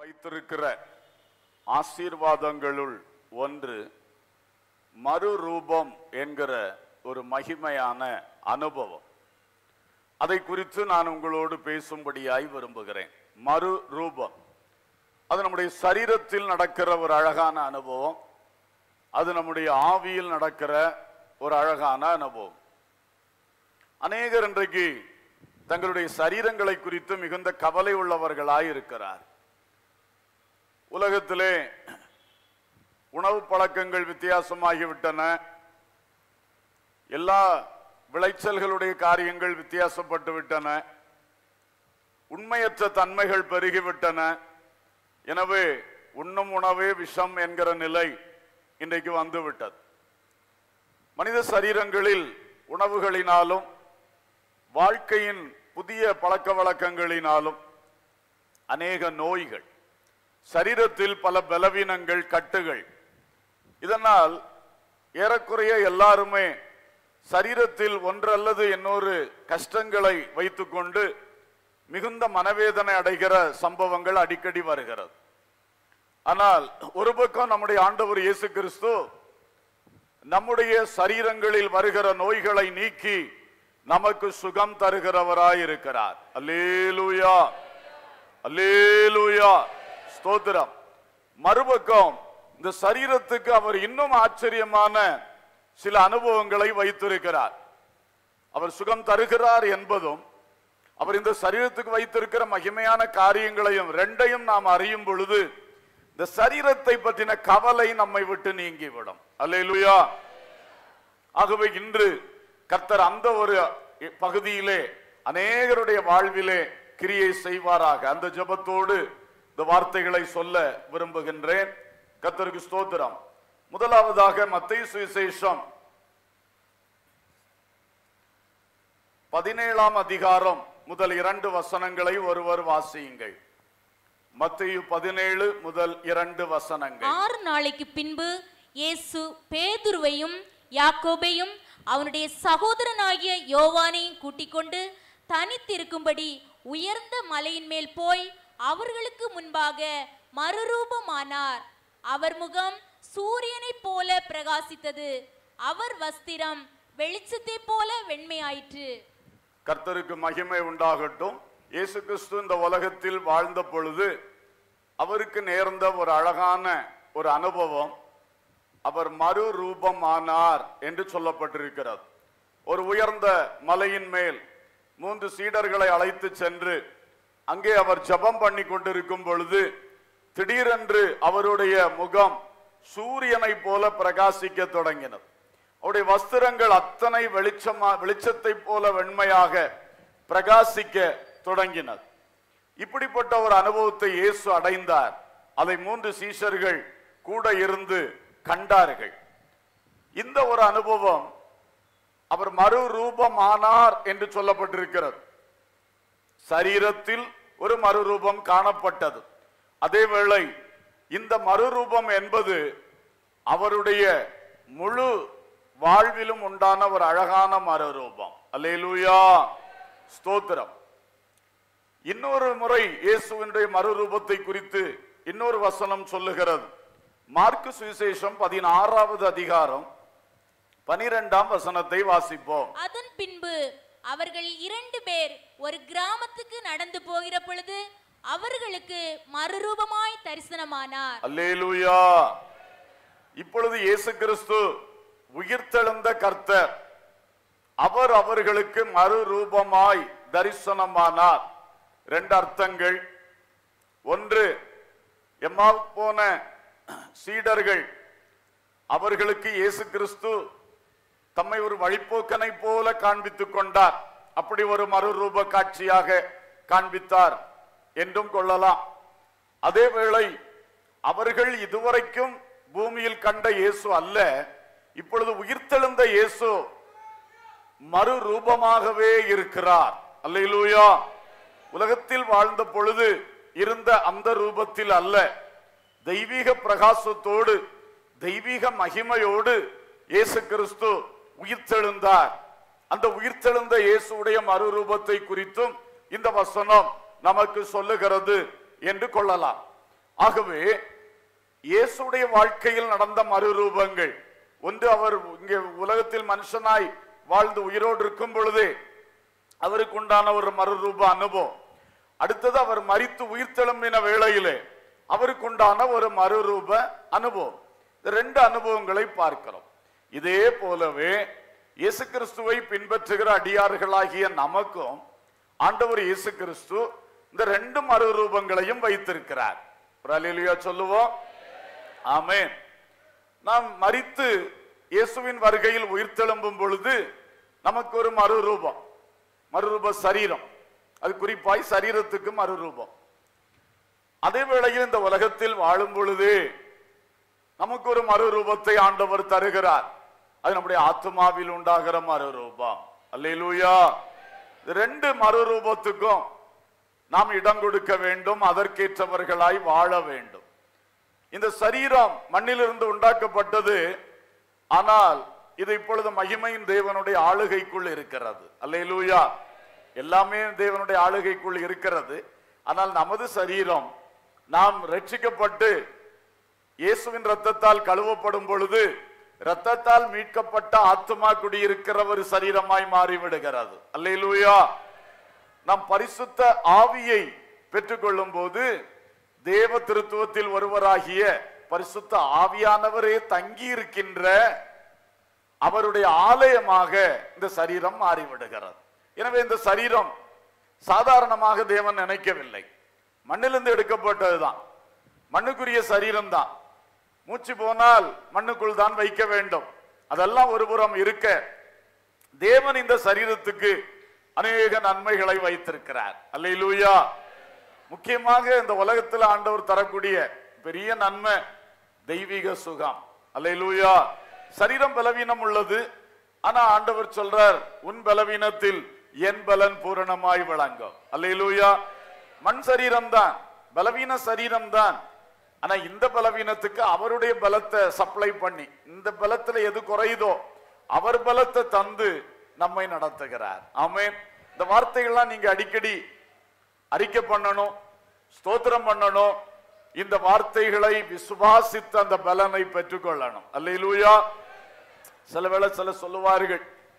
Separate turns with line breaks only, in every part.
வைத்திருக்கிற ஆசீர்வாதங்களுள் ஒன்று மறுரூபம் என்கிற ஒரு மகிமையான அனுபவம் அதை குறித்து நான் உங்களோடு பேசும்படியாய் விரும்புகிறேன் மறு ரூபம் அது நம்முடைய சரீரத்தில் நடக்கிற ஒரு அழகான அனுபவம் அது நம்முடைய ஆவியில் நடக்கிற ஒரு அழகான அனுபவம் அநேகர் இன்றைக்கு தங்களுடைய சரீரங்களை குறித்து மிகுந்த கவலை உள்ளவர்களாய் இருக்கிறார் உலகத்திலே உணவு பழக்கங்கள் வித்தியாசமாகிவிட்டன எல்லா விளைச்சல்களுடைய காரியங்கள் வித்தியாசப்பட்டு விட்டன உண்மையற்ற தன்மைகள் பெருகிவிட்டன எனவே உண்ணும் உணவே விஷம் என்கிற நிலை இன்றைக்கு வந்துவிட்டது மனித சரீரங்களில் உணவுகளினாலும் வாழ்க்கையின் புதிய பழக்க வழக்கங்களினாலும் அநேக நோய்கள் சரீரத்தில் பல பலவீனங்கள் கட்டுகள் இதனால் ஏறக்குறைய எல்லாருமே சரீரத்தில் ஒன்றல்லது இன்னொரு கஷ்டங்களை வைத்துக்கொண்டு மிகுந்த மனவேதனை அடைகிற சம்பவங்கள் அடிக்கடி வருகிறது ஆனால் ஒரு பக்கம் நம்முடைய ஆண்டவர் இயேசு கிறிஸ்து நம்முடைய சரீரங்களில் வருகிற நோய்களை நீக்கி நமக்கு சுகம் தருகிறவராய் இருக்கிறார் அல்லேலூயா அல்லேலூயா ஸ்தோத்திரம் மறுபக்கம் இந்த சரீரத்துக்கு அவர் இன்னும் ஆச்சரியமான சில அனுபவங்களை வைத்திருக்கிறார் அவர் சுகம் தருகிறார் என்பதும் அவர் இந்த சரீரத்துக்கு வைத்திருக்கிற மகிமையான காரியங்களையும் ரெண்டையும் நாம் அறியும் பொழுது இந்த சரீரத்தை பற்றின கவலை நம்மை விட்டு நீங்கிவிடும் அல்லேலூயா ஆகவே இன்று கர்த்தர் அந்த ஒரு பகுதியிலே அநேகருடைய வாழ்விலே கிரியை செய்வாராக அந்த ஜெபத்தோடு இந்த வார்த்தைகளை சொல்ல விரும்புகின்றேன் கர்த்தருக்கு ஸ்தோத்திரம் முதலாவதாக மத்திய சுவிசேஷம் பதினேழாம் அதிகாரம் முதல் இரண்டு வசனங்களை ஒருவர் வாசியுங்கள் மத்திய பதினேழு முதல் இரண்டு வசனங்கள்
ஆறு நாளைக்கு பின்பு இயேசு பேதுருவையும் யாக்கோபையும் அவனுடைய சகோதரனாகிய யோவானையும் கூட்டிக் கொண்டு தனித்திருக்கும்படி உயர்ந்த மலையின் மேல் போய் அவர்களுக்கு முன்பாக மறுரூபமானார் அவர் முகம் சூரியனைப் போல பிரகாசித்தது அவர் வஸ்திரம் வெளிச்சத்தைப் போல வெண்மையாயிற்று
கர்த்தருக்கு மகிமை உண்டாகட்டும் இயேசு கிறிஸ்து இந்த உலகத்தில் வாழ்ந்த பொழுது அவருக்கு நேர்ந்த ஒரு அழகான ஒரு அனுபவம் அவர் மறுரூபமானார் என்று சொல்லப்பட்டிருக்கிறது ஒரு உயர்ந்த மலையின் மேல் மூன்று சீடர்களை அழைத்து சென்று அங்கே அவர் ஜெபம் பண்ணி கொண்டிருக்கும் பொழுது திடீரென்று அவருடைய முகம் சூரியனை போல பிரகாசிக்க தொடங்கினது அவருடைய வஸ்திரங்கள் அத்தனை வெளிச்சமா வெளிச்சத்தை போல வெண்மையாக பிரகாசிக்க தொடங்கினது இப்படிப்பட்ட ஒரு அனுபவத்தை இயேசு அடைந்தார் அதை மூன்று சீஷர்கள் கூட இருந்து கண்டார்கள் இந்த ஒரு அனுபவம் அவர் மறுரூபமானார் என்று சொல்லப்பட்டிருக்கிறது சரீரத்தில் ஒரு மறுரூபம் காணப்பட்டது அதேவேளை இந்த மறுரூபம் என்பது அவருடைய முழு வாழ்விலும் உண்டான ஒரு அழகான மறுரூபம் அல்லேலூயா ஸ்தோத்திரம் இன்னொரு முறை இயேசுவினுடைய மறுரூபத்தை குறித்து இன்னொரு வசனம் சொல்லுகிறது மார்க்கு சுவிசேஷம் பதினாறாவது அதிகாரம் பனிரெண்டாம் வசனத்தை வாசிப்போம்
அதன் பின்பு அவர்கள் இரண்டு பேர் ஒரு கிராமத்துக்கு நடந்து போகிற பொழுது அவர்களுக்கு மறுரூபமாய் தரிசனமானார்
அல்லேலூயா இப்பொழுது இயேசு கிறிஸ்து உயிர்த்தெழுந்த கர்த்தர் அவர் அவர்களுக்கு மறுரூபமாய் தரிசனமானார் ரெண்டு அர்த்தங்கள் ஒன்று எம்மா போன சீடர்கள் அவர்களுக்கு இயேசு கிறிஸ்து தம்மை ஒரு வழிப்போக்கனை போல காண்பித்துக் கொண்டார் அப்படி ஒரு மறுரூப காட்சியாக காண்பித்தார் என்றும் கொள்ளலாம் அதே வேளை அவர்கள் இதுவரைக்கும் பூமியில் கண்ட இயேசு அல்ல இப்பொழுது உயிர்த்தெழுந்த இயேசு மறுரூபமாகவே இருக்கிறார் அல்லேலூயா உலகத்தில் வாழ்ந்த பொழுது இருந்த அந்த ரூபத்தில் அல்ல தெய்வீக பிரகாசத்தோடு தெய்வீக மகிமையோடு இயேசு கிறிஸ்து உயிர்த்தெழுந்தார் அந்த உயிர்த்தெழுந்த இயேசுடைய மறுரூபத்தை குறித்தும் இந்த வசனம் நமக்கு சொல்லுகிறது என்று கொள்ளலாம் ஆகவே இயேசுடைய வாழ்க்கையில் நடந்த மறுரூபங்கள் ஒன்று அவர் இங்கே உலகத்தில் மனுஷனாய் வாழ்ந்து உயிரோடு இருக்கும் பொழுதே அவருக்கு உண்டான ஒரு மறுரூப அனுபவம் அடுத்தது அவர் மரித்து உயிர்த்தெழும்பின வேளையிலே அவருக்கு உண்டான ஒரு மறுரூப அனுபவம் இந்த ரெண்டு அனுபவங்களை பார்க்கிறோம் இதே போலவே இயேசு கிறிஸ்துவை பின்பற்றுகிற அடியார்களாகிய நமக்கும் ஆண்டவர் இயேசு கிறிஸ்து இந்த ரெண்டு மறுரூபங்களையும் வைத்திருக்கிறார் ஒரு அல்லேலூயா சொல்லுவோம் ஆமென் நாம் மரித்து இயேசுவின் வருகையில் உயிர்த்தெழும்பும் பொழுது நமக்கு ஒரு மறுரூபம் மறுரூப சரீரம் அது குறிப்பாய் சரீரத்துக்கு மறுரூபம் அதே வேளையில் இந்த உலகத்தில் வாழும் பொழுது நமக்கு ஒரு மறுரூபத்தை ஆண்டவர் தருகிறார் அது நம்முடைய ஆத்மாவில் உண்டாகிற மறுரூபம் அல்லேலூயா இது ரெண்டு மறுரூபத்துக்கும் நாம் இடம் கொடுக்க வேண்டும் அதற்கேற்றவர்களாய் வாழ வேண்டும் இந்த சரீரம் மண்ணிலிருந்து உண்டாக்கப்பட்டது ஆனால் இது இப்பொழுது மகிமையின் தேவனுடைய ஆளுகைக்குள் இருக்கிறது அல்லேலூயா எல்லாமே தேவனுடைய ஆளுகைக்குள் இருக்கிறது ஆனால் நமது சரீரம் நாம் ரட்சிக்கப்பட்டு இயேசுவின் ரத்தத்தால் கழுவப்படும் பொழுது ரத்தத்தால் மீட்கப்பட்ட ஆத்மா குடியிருக்கிற ஒரு சரீரமாய் மாறிவிடுகிறது அல்லேலூயா நாம் பரிசுத்த ஆவியை பெற்றுக்கொள்ளும் போது தேவ திருத்துவத்தில் ஒருவராகிய பரிசுத்த ஆவியானவரே தங்கி இருக்கின்ற அவருடைய ஆலயமாக இந்த சரீரம் மாறிவிடுகிறது எனவே இந்த சரீரம் சாதாரணமாக தேவன் நினைக்கவில்லை மண்ணிலிருந்து எடுக்கப்பட்டதுதான் மண்ணுக்குரிய சரீரம் தான் மூச்சு போனால் மண்ணுக்குள் தான் வைக்க வேண்டும் அதெல்லாம் ஒரு புறம் இருக்க தேவன் இந்த சரீரத்துக்கு அநேக நன்மைகளை வைத்திருக்கிறார் அல்லேலூயா முக்கியமாக இந்த உலகத்தில் ஆண்டவர் தரக்கூடிய பெரிய நன்மை தெய்வீக சுகம் அல்லேலூயா சரீரம் பலவீனம் உள்ளது ஆனா ஆண்டவர் சொல்றார் உன் பலவீனத்தில் என் பலன் பூரணமாய் விளங்கும் அல்லேலூயா மண் சரீரம் தான் பலவீன சரீரம் தான் ஆனா இந்த பலவீனத்துக்கு அவருடைய பலத்தை சப்ளை பண்ணி இந்த பலத்துல எது குறையுதோ அவர் பலத்தை தந்து நம்மை நடத்துகிறார் ஆமென் இந்த வார்த்தைகள்லாம் நீங்க அடிக்கடி அறிக்கை பண்ணணும் ஸ்தோத்திரம் பண்ணணும் இந்த வார்த்தைகளை விசுவாசித்து அந்த பலனை பெற்றுக்கொள்ளணும் அல்லேலூயா சில வேளை சில சொல்லுவார்கள்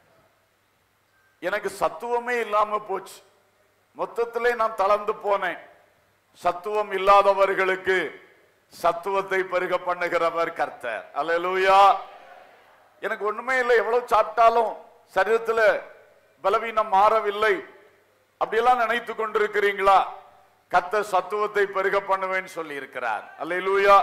எனக்கு சத்துவமே இல்லாம போச்சு மொத்தத்திலே நான் தளர்ந்து போனேன் சத்துவம் இல்லாதவர்களுக்கு சத்துவத்தை பெருக பண்ணுகிறவர் கர்த்தர் அல்லேலூயா எனக்கு ஒண்ணுமே இல்லை எவ்வளவு சாப்பிட்டாலும் சரீரத்துல பலவீனம் மாறவில்லை அப்படியெல்லாம் நினைத்து கொண்டிருக்கிறீங்களா கர்த்தர் சத்துவத்தை பெருக பண்ணுவேன்னு சொல்லி இருக்கிறார் அல்லேலூயா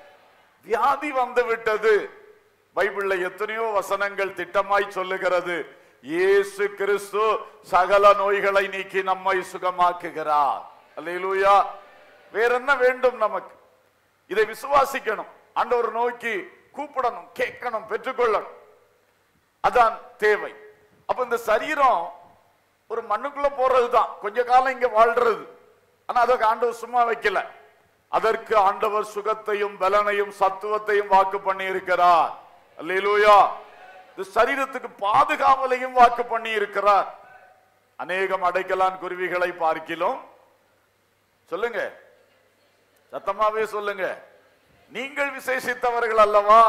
வியாதி வந்து விட்டது பைபிள்ல எத்தனையோ வசனங்கள் திட்டமாய் சொல்லுகிறது இயேசு கிறிஸ்து சகல நோய்களை நீக்கி நம்மை சுகமாக்குகிறார் அல்லேலூயா வேற என்ன வேண்டும் நமக்கு இதை விசுவாசிக்கணும் ஆண்டவர் நோக்கி கூப்பிடணும் கேட்கணும் பெற்றுக்கொள்ளணும் அதான் தேவை அப்ப இந்த சரீரம் ஒரு மண்ணுக்குள்ள போறதுதான் கொஞ்ச காலம் இங்க வாழ்றது ஆனா அதற்கு ஆண்டவர் சும்மா வைக்கல அதற்கு ஆண்டவர் சுகத்தையும் பலனையும் சத்துவத்தையும் வாக்கு பண்ணி இருக்கிறார் அல்லேலூயா இந்த சரீரத்துக்கு பாதுகாவலையும் வாக்கு பண்ணி இருக்கிறார் அநேகம் அடைக்கலான் குருவிகளை பார்க்கிலும் சொல்லுங்க சத்தமாவே சொல்லுங்க நீங்கள் விசேஷித்தவர்கள் அல்லவா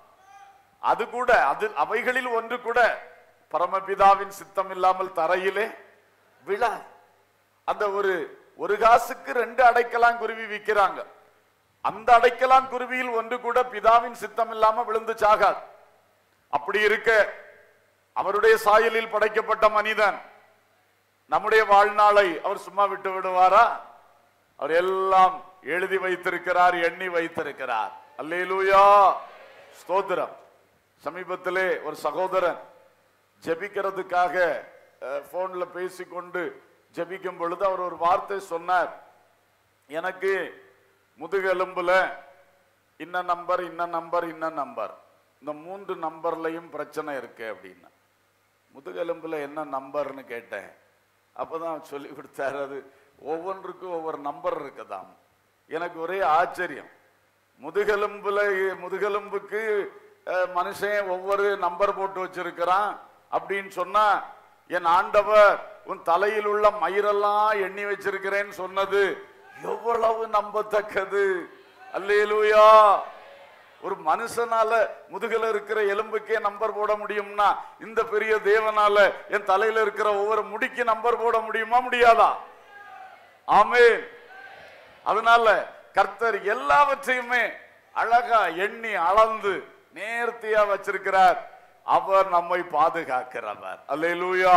அது கூட அது அவைகளில் ஒன்று கூட பரமபிதாவின் சித்தம் இல்லாமல் தரையிலே விழா அந்த ஒரு ஒரு காசுக்கு ரெண்டு அடைக்கலான் குருவி விற்கிறாங்க அந்த அடைக்கலான் குருவியில் ஒன்று கூட பிதாவின் சித்தம் இல்லாம விழுந்து சாகாது அப்படி இருக்க அவருடைய சாயலில் படைக்கப்பட்ட மனிதன் நம்முடைய வாழ்நாளை அவர் சும்மா விட்டு விடுவாரா அவர் எல்லாம் எழுதி வைத்திருக்கிறார் எண்ணி வைத்திருக்கிறார் அல்லேலூயா ஸ்தோத்திரம் சமீபத்திலே ஒரு சகோதரன் ஜெபிக்கிறதுக்காக போன்ல பேசிக்கொண்டு ஜெபிக்கும் பொழுது அவர் ஒரு வார்த்தை சொன்னார் எனக்கு முதுகெலும்புல இன்ன நம்பர் இன்ன நம்பர் இன்ன நம்பர் இந்த மூன்று நம்பர்லையும் பிரச்சனை இருக்கு அப்படின்னு முதுகெலும்புல என்ன நம்பர்னு கேட்டேன் அப்பதான் சொல்லி கொடுத்தாரு அது ஒவ்வொன்றுக்கும் ஒவ்வொரு நம்பர் இருக்குதாம் எனக்கு ஒரே ஆச்சரியம் முதுகெலும்புல முதுகெலும்புக்கு அஹ், மனுஷன் ஒவ்வொரு நம்பர் போட்டு வச்சிருக்கிறான் அப்படின்னு சொன்னா என் ஆண்டவர் உன் தலையில் உள்ள மயிரெல்லாம் எண்ணி வச்சிருக்கிறேன்னு சொன்னது எவ்வளவு நம்பத்தக்கது அல்லேலூயா ஒரு மனுஷனால முதுகுல இருக்கிற எலும்புக்கே நம்பர் போட முடியும்னா இந்த பெரிய தேவனால என் தலையில இருக்கிற ஒவ்வொரு முடிக்கு நம்பர் போட முடியுமா முடியாதா ஆமென் அதனால கர்த்தர் எல்லாவற்றையுமே அழகா எண்ணி அளந்து நேர்த்தியா வச்சிருக்கிறார் அவர் நம்மை பாதுகாக்கிறவர் அல்லேலூயா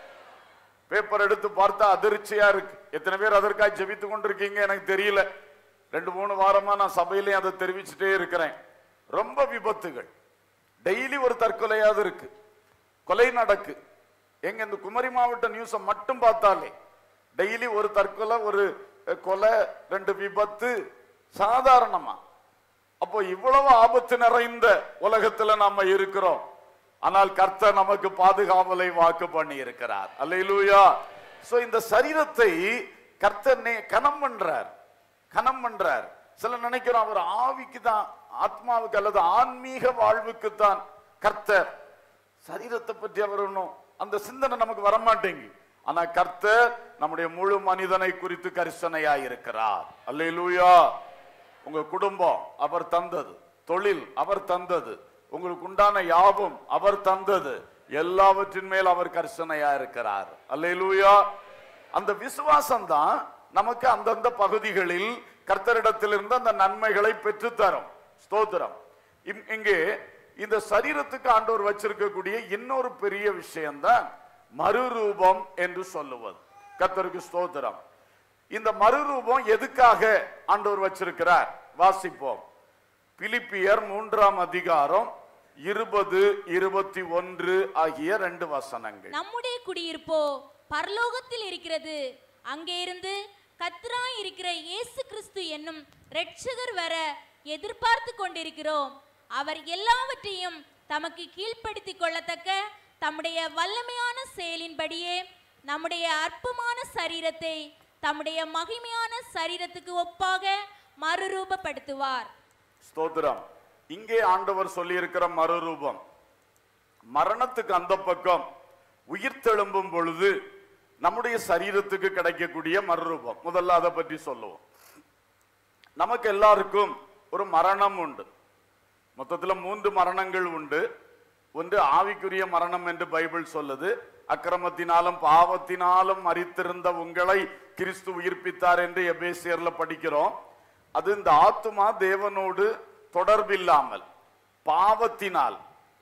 பேப்பர் எடுத்து பார்த்தா அதிர்ச்சியா இருக்கு எத்தனை பேர் அதற்காக ஜெபித்து கொண்டிருக்கீங்க எனக்கு தெரியல ரெண்டு மூணு வாரமா நான் சபையிலையும் அதை தெரிவிச்சுட்டே இருக்கிறேன் ரொம்ப விபத்துகள் டெய்லி ஒரு தற்கொலையாவது இருக்கு கொலை நடக்கு எங்க இந்த குமரி மாவட்ட நியூஸை மட்டும் பார்த்தாலே டெய்லி ஒரு தற்கொலை ஒரு அஹ், கொலை ரெண்டு விபத்து சாதாரணமா அப்போ இவ்வளவு ஆபத்து நிறைந்த உலகத்துல நாம இருக்கிறோம் ஆனால் கர்த்தர் நமக்கு பாதுகாவலை வாக்கு பண்ணி இருக்கிறார் அல்லேலூயா சோ இந்த சரீரத்தை கர்த்தர் நே- கனம் பண்றார் கனம் பண்றார் சில நினைக்கிறோம் அவர் ஆவிக்கு தான் ஆத்மாவுக்கு அல்லது ஆன்மீக வாழ்வுக்கு தான் கர்த்தர் சரீரத்தை பற்றி அவர் ஒன்றும் அந்த சிந்தனை நமக்கு வரமாட்டேங்குது ஆனா கர்த்தர் நம்முடைய முழு மனிதனை குறித்து கரிசனையாய் இருக்கிறார் அல்லேலூயா உங்க குடும்பம் அவர் தந்தது தொழில் அவர் தந்தது உங்களுக்கு உண்டான யாவும் அவர் தந்தது எல்லாவற்றின் மேல் அவர் கரிசனையா இருக்கிறார் அல்லேலூயா அந்த விசுவாசம் தான் நமக்கு அந்தந்த பகுதிகளில் கர்த்தரிடத்திலிருந்து அந்த நன்மைகளை பெற்றுத்தரும் ஸ்தோத்திரம் இம்- இங்கே இந்த சரீரத்துக்கு ஆண்டவர் வச்சிருக்கக்கூடிய இன்னொரு பெரிய விஷயம்தான் மறுரூபம் என்று சொல்லுவது கர்த்தருக்கு ஸ்தோத்திரம் இந்த மறுரூபம் எதுக்காக ஆண்டவர் வச்சிருக்கிறார் வாசிப்போம் பிலிப்பியர் மூன்றாம் அதிகாரம் இருபது இருபத்தி ஒன்று ஆகிய ரெண்டு வசனங்கள்
நம்முடைய குடியிருப்போ பரலோகத்தில் இருக்கிறது அங்கே இருந்து கத்ராய் இருக்கிற இயேசு கிறிஸ்து என்னும் இரட்சகர் வர எதிர்பார்த்து கொண்டிருக்கிறோம் அவர் எல்லாவற்றையும் தமக்கு கீழ்ப்படுத்திக் கொள்ளத்தக்க தம்முடைய வல்லமையான செயலின்படியே நம்முடைய அற்பமான சரீரத்தை தம்முடைய மகிமையான சரீரத்துக்கு ஒப்பாக மறுரூபப்படுத்துவார்
ஸ்தோத்திரம் இங்கே ஆண்டவர் சொல்லியிருக்கிற மறுரூபம் மரணத்துக்கு அந்த பக்கம் உயிர் தெழும்பும் பொழுது நம்முடைய சரீரத்துக்கு கிடைக்கக்கூடிய மறுரூபம் முதல்ல அதை பற்றி சொல்லுவோம் நமக்கு எல்லாருக்கும் ஒரு மரணம் உண்டு மொத்தத்துல மூன்று மரணங்கள் உண்டு ஒன்று ஆவிக்குரிய மரணம் என்று பைபிள் சொல்லுது அக்கிரமத்தினாலும் பாவத்தினாலும் மரித்திருந்த உங்களை கிறிஸ்து உயிர்ப்பித்தார் என்று எபேசியர்ல படிக்கிறோம் அது இந்த ஆத்துமா தேவனோடு தொடர்பில்லாமல் பாவத்தினால்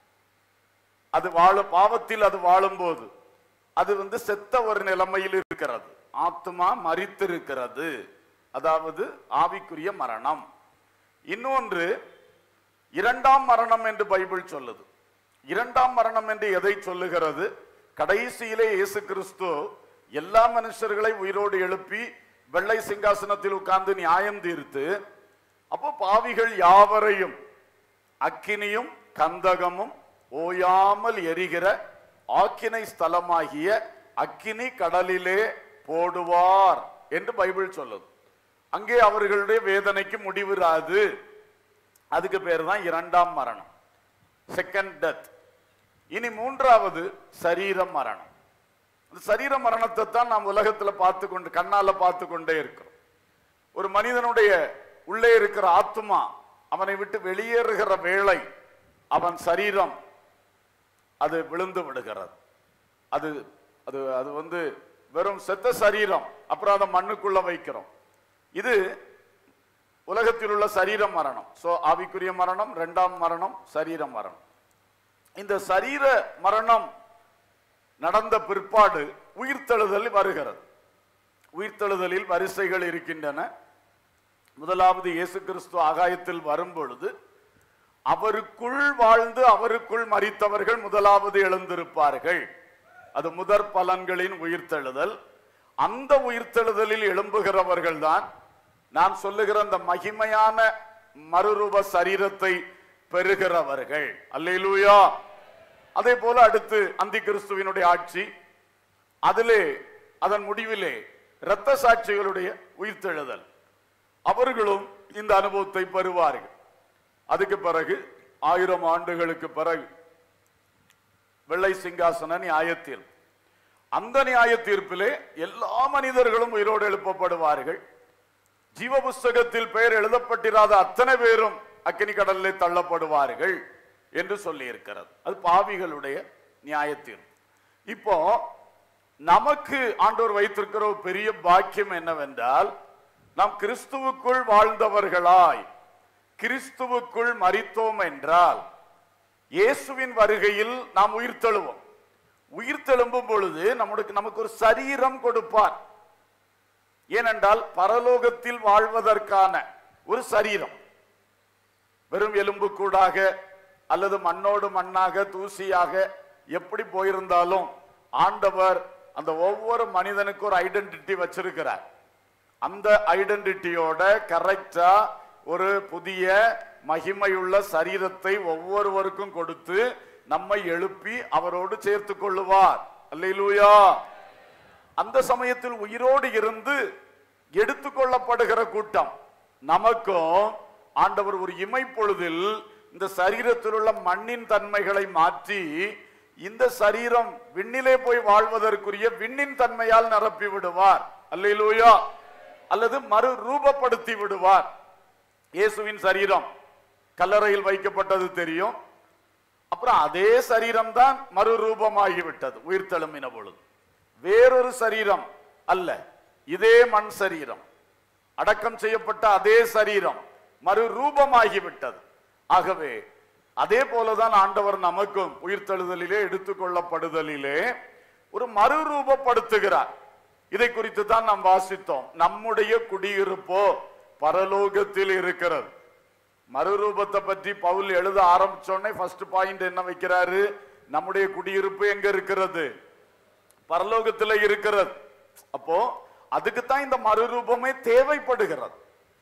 அது வாழ பாவத்தில் அது வாழும்போது அது வந்து செத்த ஒரு நிலைமையில் இருக்கிறது ஆத்மா மரித்திருக்கிறது அதாவது ஆவிக்குரிய மரணம் இன்னொன்று இரண்டாம் மரணம் என்று பைபிள் சொல்லுது இரண்டாம் மரணம் என்று எதை சொல்லுகிறது கடைசியிலே இயேசு கிறிஸ்து எல்லா மனுஷர்களை உயிரோடு எழுப்பி வெள்ளை சிங்காசனத்தில் உட்கார்ந்து நியாயம் தீர்த்து அப்போ பாவிகள் யாவரையும் அக்கினியும் கந்தகமும் ஓயாமல் எரிகிற ஆக்கினை ஸ்தலமாகிய அக்கினி கடலிலே போடுவார் என்று பைபிள் சொல்லுது அங்கே அவர்களுடைய வேதனைக்கு முடிவுறாது அதுக்கு பேர் தான் இரண்டாம் மரணம் செகண்ட் டெத் இனி மூன்றாவது சரீர மரணம் இந்த சரீர மரணத்தை தான் நாம் உலகத்துல பார்த்து கொண்டு கண்ணால பார்த்து கொண்டே இருக்கிறோம் ஒரு மனிதனுடைய உள்ளே இருக்கிற ஆத்துமா அவனை விட்டு வெளியேறுகிற வேளை அவன் சரீரம் அது விழுந்து விடுகிறது அது அது அது வந்து வெறும் செத்த சரீரம் அப்புறம் அதை மண்ணுக்குள்ள வைக்கிறோம் இது உலகத்தில் உள்ள சரீர மரணம் சோ ஆவிக்குரிய மரணம் இரண்டாம் மரணம் சரீர மரணம் இந்த சரீர மரணம் நடந்த பிற்பாடு உயிர்த்தெழுதல் வருகிறது உயிர்த்தெழுதலில் வரிசைகள் இருக்கின்றன முதலாவது இயேசு கிறிஸ்து ஆகாயத்தில் வரும் பொழுது அவருக்குள் வாழ்ந்து அவருக்குள் மரித்தவர்கள் முதலாவது எழுந்திருப்பார்கள் அது முதற் பலன்களின் உயிர்த்தெழுதல் அந்த உயிர்த்தெழுதலில் எழும்புகிறவர்கள் தான் நான் சொல்லுகிற அந்த மகிமையான மறுரூப சரீரத்தை பெறுகிறவர்கள் அல்லேலூயா அதே போல அடுத்து அந்தி கிறிஸ்துவினுடைய ஆட்சி அதிலே அதன் முடிவிலே இரத்த சாட்சிகளுடைய உயிர்த்தெழுதல் அவர்களும் இந்த அனுபவத்தை பெறுவார்கள் அதுக்கு பிறகு ஆயிரம் ஆண்டுகளுக்கு பிறகு வெள்ளை சிங்காசன நியாயத்தில் அந்த நியாய தீர்ப்பிலே எல்லா மனிதர்களும் உயிரோடு எழுப்பப்படுவார்கள் ஜீவ புஸ்தகத்தில் பெயர் எழுதப்பட்டிராத அத்தனை பேரும் அக்கினி கடலிலே தள்ளப்படுவார்கள் என்று சொல்லி இருக்கிறது அது பாவிகளுடைய நியாயத்தீர்ப்பு இப்போ நமக்கு ஆண்டவர் வைத்திருக்கிற ஒரு பெரிய பாக்கியம் என்னவென்றால் நாம் கிறிஸ்துவுக்குள் வாழ்ந்தவர்களாய் கிறிஸ்துவுக்குள் மரித்தோம் என்றால் இயேசுவின் வருகையில் நாம் உயிர்த்தெழுவோம் உயிர்த்தெழும்பும் பொழுது நம்மளுக்கு நமக்கு ஒரு சரீரம் கொடுப்பார் ஏனென்றால் பரலோகத்தில் வாழ்வதற்கான ஒரு சரீரம் வெறும் எலும்பு கூடாக அல்லது மண்ணோடு மண்ணாக தூசியாக எப்படி போயிருந்தாலும் ஆண்டவர் அந்த ஒவ்வொரு மனிதனுக்கு ஒரு ஐடென்டிட்டி வச்சிருக்கிறார் அந்த ஐடென்டிட்டியோட கரெக்டா ஒரு புதிய மகிமையுள்ள சரீரத்தை ஒவ்வொருவருக்கும் கொடுத்து நம்மை எழுப்பி அவரோடு சேர்த்து கொள்ளுவார் அல்லேலூயா அந்த சமயத்தில் உயிரோடு இருந்து எடுத்துக்கொள்ளப்படுகிற கூட்டம் நமக்கும் ஆண்டவர் ஒரு இமைப்பொழுதில் இந்த சரீரத்தில் உள்ள மண்ணின் தன்மைகளை மாற்றி இந்த சரீரம் விண்ணிலே போய் வாழ்வதற்குரிய விண்ணின் தன்மையால் நிரப்பி விடுவார் அல்லேலூயா அல்லது மறு ரூபப்படுத்தி விடுவார் இயேசுவின் சரீரம் கல்லறையில் வைக்கப்பட்டது தெரியும் அப்புறம் அதே சரீரம் தான் மறுரூபமாகிவிட்டது உயிர் தெழும்பின பொழுது வேறொரு சரீரம் அல்ல இதே மண் சரீரம் அடக்கம் செய்யப்பட்ட அதே சரீரம் மறுரூபமாகிவிட்டது ஆகவே அதே போலதான் ஆண்டவர் நமக்கும் உயிர்த்தெழுதலிலே எடுத்துக்கொள்ளப்படுதலிலே ஒரு மறுரூபப்படுத்துகிறார் இதை குறித்து தான் நாம் வாசித்தோம் நம்முடைய குடியிருப்போ பரலோகத்தில் இருக்கிறது மறுரூபத்தை பற்றி பவுல் எழுத ஆரம்பிச்சோடனே ஃபர்ஸ்ட் பாயிண்ட் என்ன வைக்கிறாரு நம்முடைய குடியிருப்பு எங்க இருக்கிறது பரலோகத்துல இருக்கிறது அப்போ அதுக்கு தான் இந்த மறுரூபமே தேவைப்படுகிறது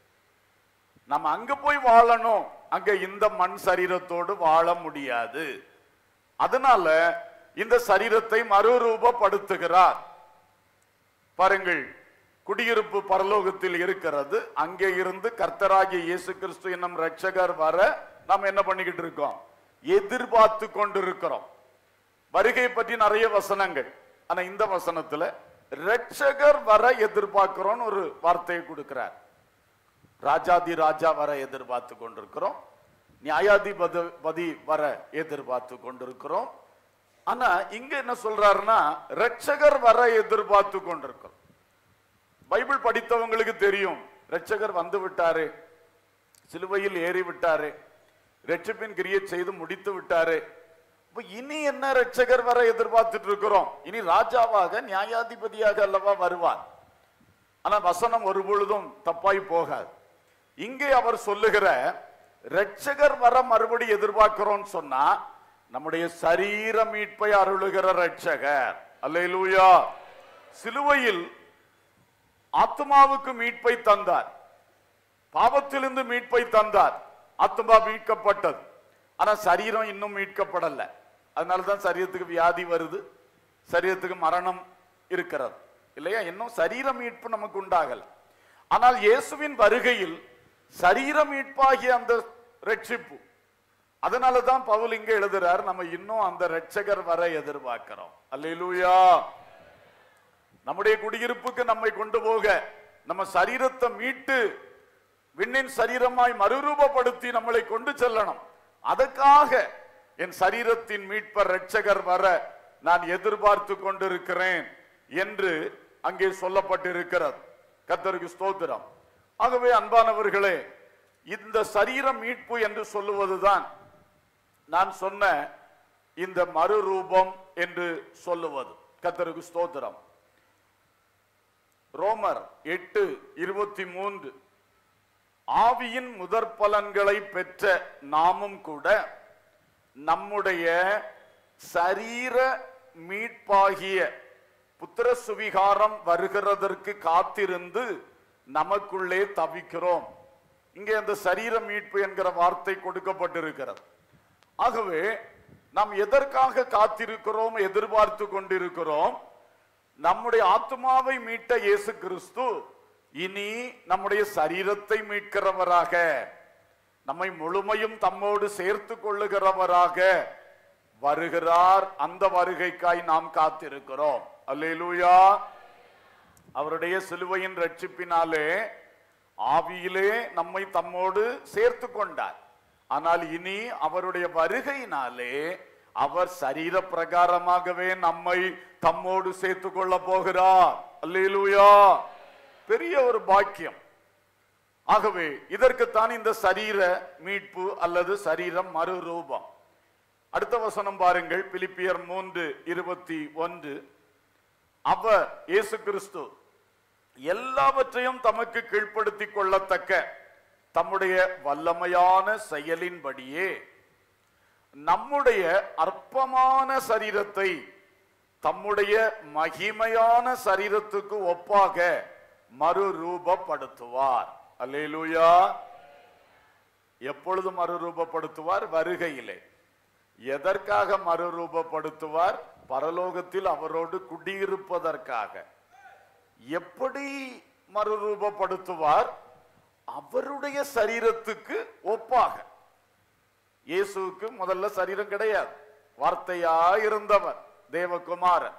நம்ம அங்க போய் வாழணும் அங்க இந்த மண் சரீரத்தோடு வாழ முடியாது அதனால இந்த சரீரத்தை மறுரூபப்படுத்துகிறார் பாருங்கள் குடியிருப்பு பரலோகத்தில் இருக்கிறது அங்கே இருந்து கர்த்தராகிய இயேசு கிறிஸ்து என்னும் ரட்சகர் வர நாம் என்ன பண்ணிக்கிட்டு இருக்கோம் எதிர்பார்த்து கொண்டிருக்கிறோம் வருகை பற்றி நிறைய வசனங்கள் ஆனா இந்த வசனத்துல ரட்சகர் வர எதிர்பார்க்கிறோம் ஒரு வார்த்தையை கொடுக்கிறார் ராஜாதி ராஜா வர எதிர்பார்த்து கொண்டிருக்கிறோம் நியாயாதிபதி வர எதிர்பார்த்து கொண்டிருக்கிறோம் ஆனா இங்க என்ன சொல்றாருன்னா ரட்சகர் வர எதிர்பார்த்து கொண்டிருக்கிறோம் பைபிள் படித்தவங்களுக்கு தெரியும் ரட்சகர் வந்து விட்டாரு சிலுவையில் ஏறி விட்டாரு ரட்சிப்பின் கிரியை செய்து முடித்து விட்டாரு இப்ப இனி என்ன ரட்சகர் வர எதிர்பார்த்துட்டு இருக்கிறோம் இனி ராஜாவாக நியாயாதிபதியாக அல்லவா வருவார் ஆனா வசனம் ஒரு பொழுதும் தப்பாய் போகாது இங்கே அவர் சொல்லுகிற ரட்சகர் வர மறுபடி எதிர்பார்க்கிறோம் சொன்னா நம்முடைய சரீர மீட்பை அருளுகிற ரட்சகர் அல்லேலூயா சிலுவையில் ஆத்மாவுக்கு மீட்பை தந்தார் பாவத்திலிருந்து மீட்பை தந்தார் ஆத்மா மீட்கப்பட்டது ஆனா சரீரம் இன்னும் மீட்கப்படல அதனாலதான் சரீரத்துக்கு வியாதி வருது சரீரத்துக்கு மரணம் இருக்கிறது இல்லையா இன்னும் சரீர மீட்பு நமக்கு உண்டாகல ஆனால் இயேசுவின் வருகையில் சரீர மீட்பாகிய அந்த ரட்சிப்பு அதனால தான் பவுல் இங்க எழுதுறார் நம்ம இன்னும் அந்த ரட்சகர் வர எதிர்பார்க்கிறோம் அல்லேலூயா நம்முடைய குடியிருப்புக்கு நம்மை கொண்டு போக நம்ம சரீரத்தை மீட்டு விண்ணின் சரீரமாய் மறுரூபப்படுத்தி நம்மளை கொண்டு செல்லணும் அதற்காக என் சரீரத்தின் மீட்பர் ரட்சகர் வர நான் எதிர்பார்த்து கொண்டிருக்கிறேன் என்று அங்கே சொல்லப்பட்டிருக்கிறது கர்த்தருக்கு ஸ்தோத்திரம் ஆகவே அன்பானவர்களே இந்த சரீர மீட்பு என்று சொல்லுவதுதான் நான் சொன்ன இந்த மறுரூபம் என்று சொல்லுவது கர்த்தருக்கு ஸ்தோத்திரம் ரோமர் எட்டு இருபத்தி மூன்று ஆவியின் முதற் பலன்களை பெற்ற நாமும் கூட நம்முடைய சரீர மீட்பாகிய புத்திர சுவிகாரம் வருகிறதற்கு காத்திருந்து நமக்குள்ளே தவிக்கிறோம் இங்கே அந்த சரீர மீட்பு என்கிற வார்த்தை கொடுக்கப்பட்டிருக்கிறது ஆகவே நாம் எதற்காக காத்திருக்கிறோம் எதிர்பார்த்து கொண்டிருக்கிறோம் நம்முடைய ஆத்மாவை மீட்ட இயேசு கிறிஸ்து இனி நம்முடைய சரீரத்தை மீட்கிறவராக நம்மை முழுமையும் தம்மோடு சேர்த்து கொள்ளுகிறவராக வருகிறார் அந்த வருகைக்காய் நாம் காத்திருக்கிறோம் அல்லேலூயா அவருடைய சிலுவையின் ரட்சிப்பினாலே ஆவியிலே நம்மை தம்மோடு சேர்த்து கொண்டார் ஆனால் இனி அவருடைய வருகையினாலே அவர் சரீர பிரகாரமாகவே நம்மை தம்மோடு சேர்த்து கொள்ள போகிறார் அல்லேலூயா பெரிய ஒரு பாக்கியம் ஆகவே இதற்குத்தான் இந்த சரீர மீட்பு அல்லது சரீரம் மறுரூபம் அடுத்த வசனம் பாருங்கள் பிலிப்பியர் மூன்று இருபத்தி ஒன்று அவர் இயேசு கிறிஸ்து எல்லாவற்றையும் தமக்கு கீழ்ப்படுத்திக் கொள்ளத்தக்க தம்முடைய வல்லமையான செயலின்படியே நம்முடைய அற்பமான சரீரத்தை தம்முடைய மகிமையான சரீரத்துக்கு ஒப்பாக மறுரூபப்படுத்துவார் அல்லேலூயா எப்பொழுது மறுரூபப்படுத்துவார் வருகையிலே எதற்காக மறுரூபப்படுத்துவார் பரலோகத்தில் அவரோடு குடியிருப்பதற்காக எப்படி மறுரூபப்படுத்துவார் அவருடைய சரீரத்துக்கு ஒப்பாக இயேசுவுக்கு முதல்ல சரீரம் கிடையாது வார்த்தையா இருந்தவர் தேவகுமாரன்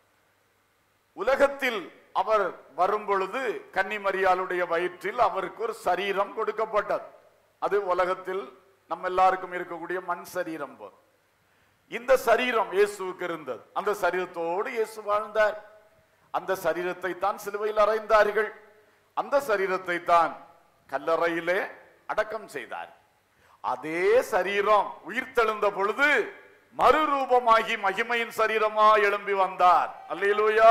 உலகத்தில் அவர் வரும் பொழுது கன்னிமரியாளுடைய வயிற்றில் அவருக்கு ஒரு சரீரம் கொடுக்கப்பட்டது அது உலகத்தில் நம்ம எல்லாருக்கும் இருக்கக்கூடிய மண் சரீரம் போல் இந்த சரீரம் இயேசுவுக்கு இருந்தது அந்த சரீரத்தோடு இயேசு வாழ்ந்தார் அந்த சரீரத்தை தான் சிலுவையில் அறைந்தார்கள் அந்த சரீரத்தை தான் கல்லறையிலே அடக்கம் செய்தார் அதே சரீரம் உயிர்த்தெழுந்த பொழுது மறுரூபமாகி மகிமையின் சரீரமா எழும்பி வந்தார் அல்லேலூயா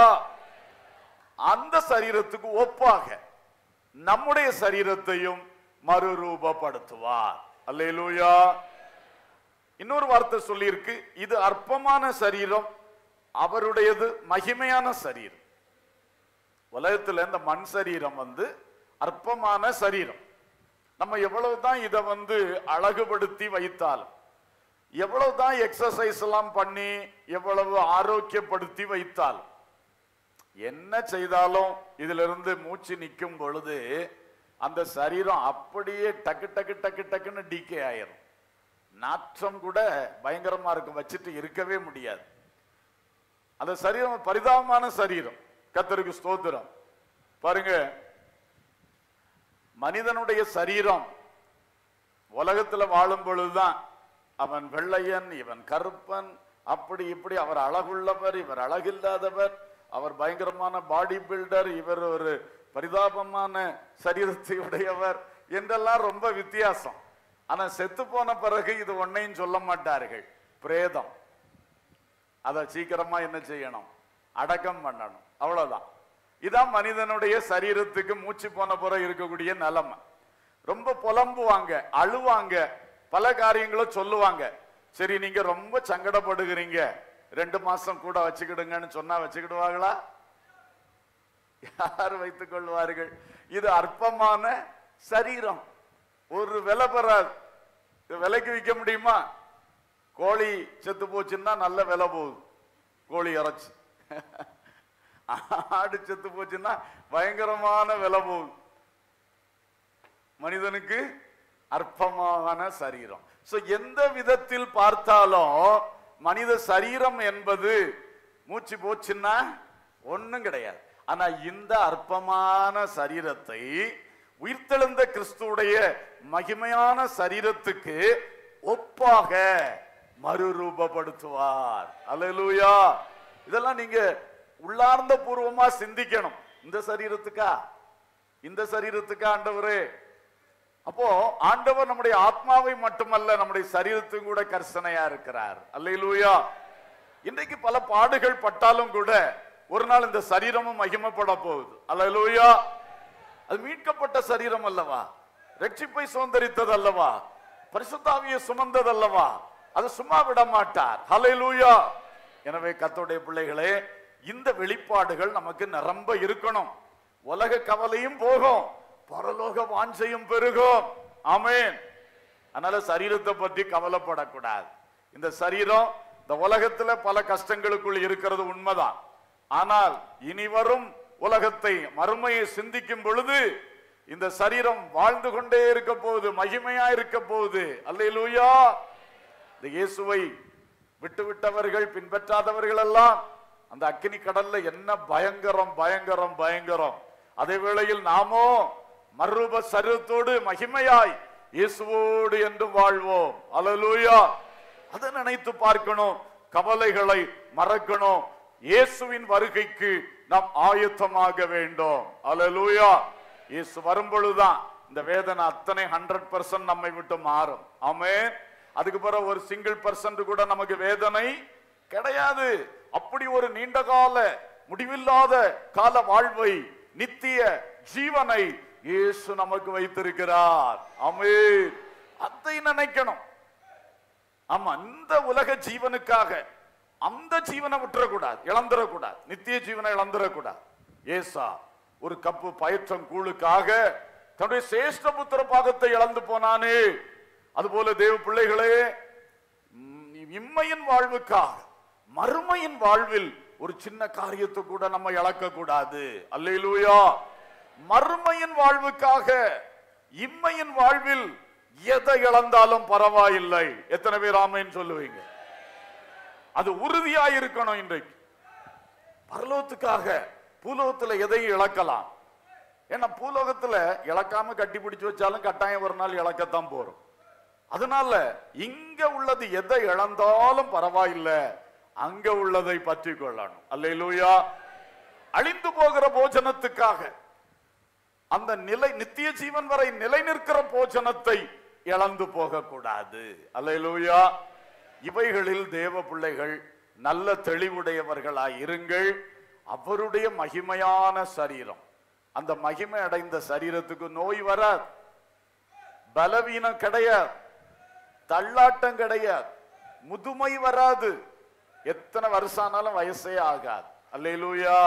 அந்த சரீரத்துக்கு ஒப்பாக நம்முடைய சரீரத்தையும் மறுரூபப்படுத்துவார் அல்லேலூயா இன்னொரு வார்த்தை சொல்லியிருக்கு இது அற்பமான சரீரம் அவருடையது மகிமையான சரீரம் உலகத்துல இந்த மண் சரீரம் வந்து அற்பமான சரீரம் நம்ம எவ்வளவுதான் இதை வந்து அழகுபடுத்தி வைத்தாலும் எவ்வளவுதான் எக்ஸசைஸ் எல்லாம் பண்ணி எவ்வளவு ஆரோக்கியப்படுத்தி வைத்தாலும் என்ன செய்தாலும் இதுல இருந்து மூச்சு நிற்கும் பொழுது அந்த சரீரம் அப்படியே டக்கு டக்கு டக்கு டக்குன்னு டிகே ஆயிரும் நாற்றம் கூட பயங்கரமா இருக்கும் வச்சுட்டு இருக்கவே முடியாது அந்த சரீரம் பரிதாபமான சரீரம் கத்தருக்கு ஸ்தோத்திரம் பாருங்க மனிதனுடைய சரீரம் உலகத்துல வாழும் பொழுதுதான் அவன் வெள்ளையன் இவன் கருப்பன் அப்படி இப்படி அவர் அழகுள்ளவர் இவர் அழகில்லாதவர் அவர் பயங்கரமான பாடி பில்டர் இவர் ஒரு பரிதாபமான சரீரத்தை உடையவர் என்றெல்லாம் ரொம்ப வித்தியாசம் ஆனா செத்து போன பிறகு இது ஒன்னையும் சொல்ல மாட்டார்கள் பிரேதம் அதை சீக்கிரமா என்ன செய்யணும் அடக்கம் பண்ணணும் அவ்வளவுதான் இதான் மனிதனுடைய சரீரத்துக்கு மூச்சு போன பிறகு இருக்கக்கூடிய நிலைமை ரொம்ப புலம்புவாங்க அழுவாங்க பல காரியங்களை சொல்லுவாங்க சரி நீங்க ரொம்ப சங்கடப்படுகிறீங்க ரெண்டு மாசம் கூட வச்சுக்கிடுங்கன்னு சொன்னா வச்சுக்கிடுவாங்களா யார் வைத்துக் கொள்வார்கள் இது அற்பமான சரீரம் ஒரு விலை பெறாது இது விலைக்கு விற்க முடியுமா கோழி செத்து போச்சுன்னா நல்ல விலை போகுது கோழி இறைச்சி ஆடு செத்து போச்சுன்னா பயங்கரமான விலை போகுது மனிதனுக்கு அற்பமான சரீரம் சோ எந்த விதத்தில் பார்த்தாலும் மனித சரீரம் என்பது மூச்சு போச்சுன்னா ஒண்ணும் கிடையாது ஆனா இந்த அற்பமான சரீரத்தை உயிர்த்தெழுந்த கிறிஸ்துவுடைய மகிமையான சரீரத்துக்கு ஒப்பாக மறுரூபப்படுத்துவார் அல்லேலூயா இதெல்லாம் நீங்க உள்ளார்ந்த பூர்வமா சிந்திக்கணும் இந்த சரீரத்துக்கா இந்த சரீரத்துக்கா ஆண்டவரே அப்போ ஆண்டவர் நம்முடைய ஆத்மாவை மட்டுமல்ல நம்முடைய சரீரத்துக்கும் கூட கர்சனையா இருக்கிறார் அல்லேலூயா இன்றைக்கு பல பாடுகள் பட்டாலும் கூட ஒரு நாள் இந்த சரீரமும் மகிமைப்பட போகுது அல்லேலூயா அது மீட்கப்பட்ட சரீரம் அல்லவா ரட்சிப்பை சுதந்திரித்தது அல்லவா பரிசுத்தாவியை சுமந்தது அல்லவா அது சும்மா விட மாட்டார் ஹalleluya எனவே கர்த்தருடைய பிள்ளைகளே இந்த வெளிப்பாடுகள் நமக்கு நிரம்ப இருக்கணும் உலக கவலையும் போகும் பரலோக வாஞ்சையும் பெருகும் ஆமென் அதனால சரீரத்தை பற்றி கவலைப்படக்கூடாது இந்த சரீரம் இந்த உலகத்துல பல கஷ்டங்களுக்குள் இருக்கிறது உண்மைதான் ஆனால் இனி வரும் உலகத்தை மறுமையை சிந்திக்கும் பொழுது இந்த சரீரம் வாழ்ந்து கொண்டே இருக்க போகுது மகிமையா இருக்க போகுது அல்லேலூயா இந்த இயேசுவை விட்டு விட்டவர்கள் பின்பற்றாதவர்கள் எல்லாம் அந்த அக்கினி கடல்ல என்ன பயங்கரம் பயங்கரம் பயங்கரம் அதே வேளையில் நாமோ மறுரூப சரீரத்தோடு மகிமையாய் இயேசுவோடு என்றும் வாழ்வோம் அல்லேலூயா அதை நினைத்து பார்க்கணும் கவலைகளை மறக்கணும் இயேசுவின் வருகைக்கு நாம் ஆயத்தமாக வேண்டும் அல்லேலூயா இயேசு வரும் பொழுதுதான் இந்த வேதனை அத்தனை ஹண்ட்ரட் பர்சன்ட் நம்மை விட்டு மாறும் ஆமென் அதுக்கு பிறகு ஒரு சிங்கிள் பர்சன்ட் கூட நமக்கு வேதனை கிடையாது அப்படி ஒரு நீண்ட கால முடிவில்லாத கால வாழ்வை நித்திய ஜீவனை இயேசு நமக்கு வைத்திருக்கிறார் ஆமென் அதை நினைக்கணும் ஆமா இந்த உலக ஜீவனுக்காக அந்த ஜீவனை விட்டுறக்கூடாது இழந்துடக்கூடாது நித்திய ஜீவனை இழந்துடக்கூடாது ஏசா ஒரு கப்பு பயற்றம் கூழுக்காக தன்னுடைய சேஷ்ட புத்திர பாகத்தை இழந்து போனானே அதுபோல தேவ பிள்ளைகளே ம், இம்மையின் வாழ்வுக்காக மறுமையின் வாழ்வில் ஒரு சின்ன காரியத்தை கூட நம்ம இழக்க கூடாது அல்லேலூயா மறுமையின் வாழ்வுக்காக இம்மையின் வாழ்வில் எதை இழந்தாலும் பரவாயில்லை எத்தனை பேர் ஆமைன்னு சொல்லுவீங்க அது உறுதியா இருக்கணும் இன்றைக்கு பரலோகத்துக்காக பூலோகத்துல எதையும் இழக்கலாம் ஏன்னா பூலோகத்துல இழக்காம கட்டி பிடிச்சு வச்சாலும் கட்டாயம் ஒரு நாள் இழக்கத்தான் போறோம் அதனால இங்க உள்ளது எதை இழந்தாலும் பரவாயில்லை அங்க உள்ளதை பற்றி கொள்ளணும் அல்லேலூயா அழிந்து போகிற போஜனத்துக்காக அந்த நிலை நித்திய ஜீவன் வரை நிலை நிற்கிற போஜனத்தை இழந்து போக கூடாது அல்லேலூயா இவைகளில் தேவ பிள்ளைகள் நல்ல தெளிவுடையவர்களாய் இருங்கள் அவருடைய மகிமையான சரீரம் அந்த மகிமை அடைந்த சரீரத்துக்கு நோய் வராது பலவீனம் கிடையாது தள்ளாட்டம் கிடையாது முதுமை வராது எத்தனை வருஷம் ஆனாலும் வயசே ஆகாது அல்லேலூயா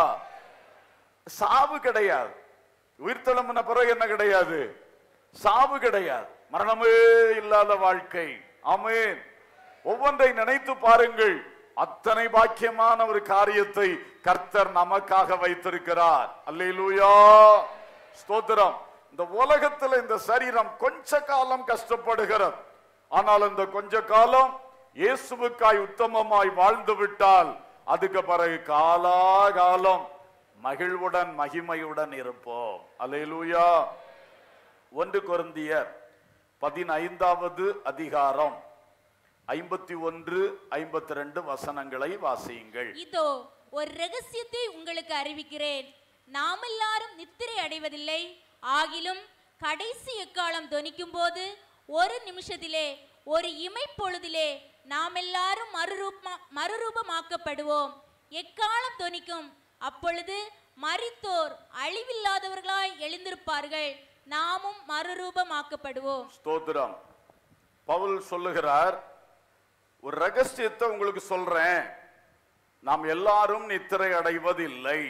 சாவு கிடையாது உயிர்த்தெழும்பின பிறகு என்ன கிடையாது சாவு கிடையாது மரணமே இல்லாத வாழ்க்கை ஆமென் ஒவ்வொன்றை நினைத்து பாருங்கள் அத்தனை பாக்கியமான ஒரு காரியத்தை கர்த்தர் நமக்காக வைத்திருக்கிறார் அல்லேலூயா ஸ்தோத்திரம் இந்த உலகத்துல இந்த சரீரம் கொஞ்ச காலம் கஷ்டப்படுகிறது ஆனால் இந்த கொஞ்ச காலம் இயேசுவுக்காய் உத்தமமாய் வாழ்ந்து விட்டால் அதுக்கு பிறகு காலாகாலம் மகிழ்வுடன் மகிமையுடன் இருப்போம் அல்லேலூயா ஒன்று கொருந்தியர் பதினைந்தாவது அதிகாரம் ஐம்பத்தி ஒன்று ஐம்பத்தி ரெண்டு வசனங்களை வாசியுங்கள்
இதோ ஒரு ரகசியத்தை உங்களுக்கு அறிவிக்கிறேன் நாம் எல்லாரும் நித்திரை அடைவதில்லை ஆகிலும் கடைசி எக்காலம் தொனிக்கும் போது ஒரு நிமிஷத்திலே ஒரு இமைப்பொழுதிலே நாம் எல்லாரும் மறுரூபமா மறுரூபமாக்கப்படுவோம் எக்காலம் தொனிக்கும் அப்பொழுது மரித்தோர் அழிவில்லாதவர்களாய் எழுந்திருப்பார்கள் நாமும் மறுரூபமாக்கப்படுவோம்
ஸ்தோத்திரம் பவுல் சொல்லுகிறார் ஒரு ரகசியத்தை உங்களுக்கு சொல்றேன் நாம் எல்லாரும் நித்திரை அடைவதில்லை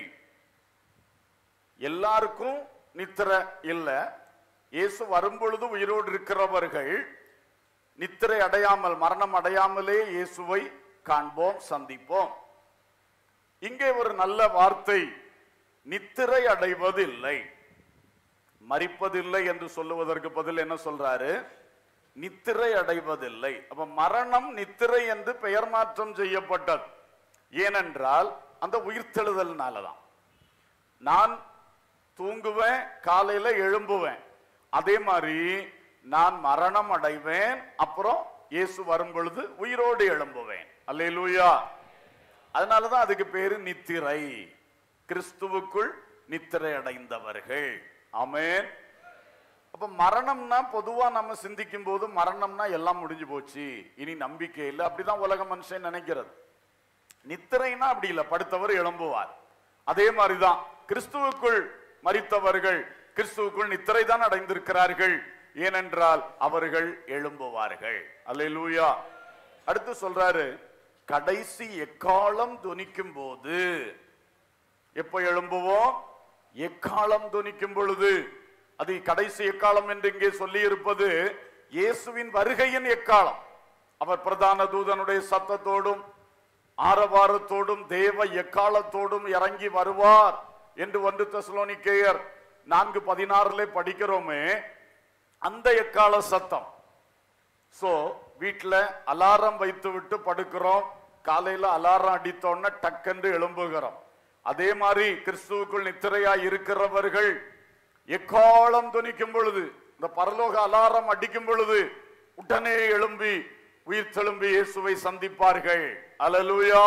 எல்லாருக்கும் நித்திரை இல்லை இயேசு வரும்பொழுது உயிரோடு இருக்கிறவர்கள் நித்திரை அடையாமல் மரணம் அடையாமலே இயேசுவை காண்போம் சந்திப்போம் இங்கே ஒரு நல்ல வார்த்தை நித்திரை அடைவதில்லை மரிப்பதில்லை என்று சொல்லுவதற்கு பதில் என்ன சொல்றாரு நித்திரை அடைவதில்லை அப்ப மரணம் நித்திரை என்று பெயர் மாற்றம் செய்யப்பட்டது ஏனென்றால் அந்த உயிர்த்தெழுதல்னாலதான் நான் தூங்குவேன் காலையில எழும்புவேன் அதே மாதிரி நான் மரணம் அடைவேன் அப்புறம் இயேசு வரும் பொழுது உயிரோடு எழும்புவேன் அல்லேலூயா அதனாலதான் அதுக்கு பேரு நித்திரை கிறிஸ்துவுக்குள் நித்திரை அடைந்தவர்கள் ஆமென் அப்ப மரணம்னா பொதுவா நம்ம சிந்திக்கும் போது மரணம்னா எல்லாம் முடிஞ்சு போச்சு இனி நம்பிக்கை இல்லை அப்படிதான் உலக மனுஷன் நினைக்கிறது நித்திரைனா அப்படி இல்லை படுத்தவர் எழும்புவார் அதே மாதிரிதான் கிறிஸ்துவுக்குள் மரித்தவர்கள் கிறிஸ்துவுக்குள் நித்திரை தான் அடைந்திருக்கிறார்கள் ஏனென்றால் அவர்கள் எழும்புவார்கள் அல்லேலூயா அடுத்து சொல்றாரு கடைசி எக்காலம் துணிக்கும் போது எப்ப எழும்புவோம் எக்காலம் துணிக்கும் பொழுது அது கடைசி எக்காலம் என்று இங்கே சொல்லி இருப்பது இயேசுவின் வருகையின் எக்காலம் அவர் பிரதான தூதனுடைய சத்தத்தோடும் ஆரவாரத்தோடும் தேவ எக்காலத்தோடும் இறங்கி வருவார் என்று ஒன்று தெசலோனிக்கேயர் நான்கு பதினாறுல படிக்கிறோமே அந்த எக்கால சத்தம் சோ வீட்ல அலாரம் வைத்து விட்டு படுக்கிறோம் காலையில அலாரம் அடித்தோன்ன டக்கென்று எழும்புகிறோம் அதே மாதிரி கிறிஸ்துவுக்குள் நித்திரையாய் இருக்கிறவர்கள் எக்காலம் துணிக்கும் பொழுது இந்த பரலோக அலாரம் அடிக்கும் பொழுது உடனே எழும்பி உயிர் தெழும்பி இயேசுவை சந்திப்பார்கள் அல்லேலூயா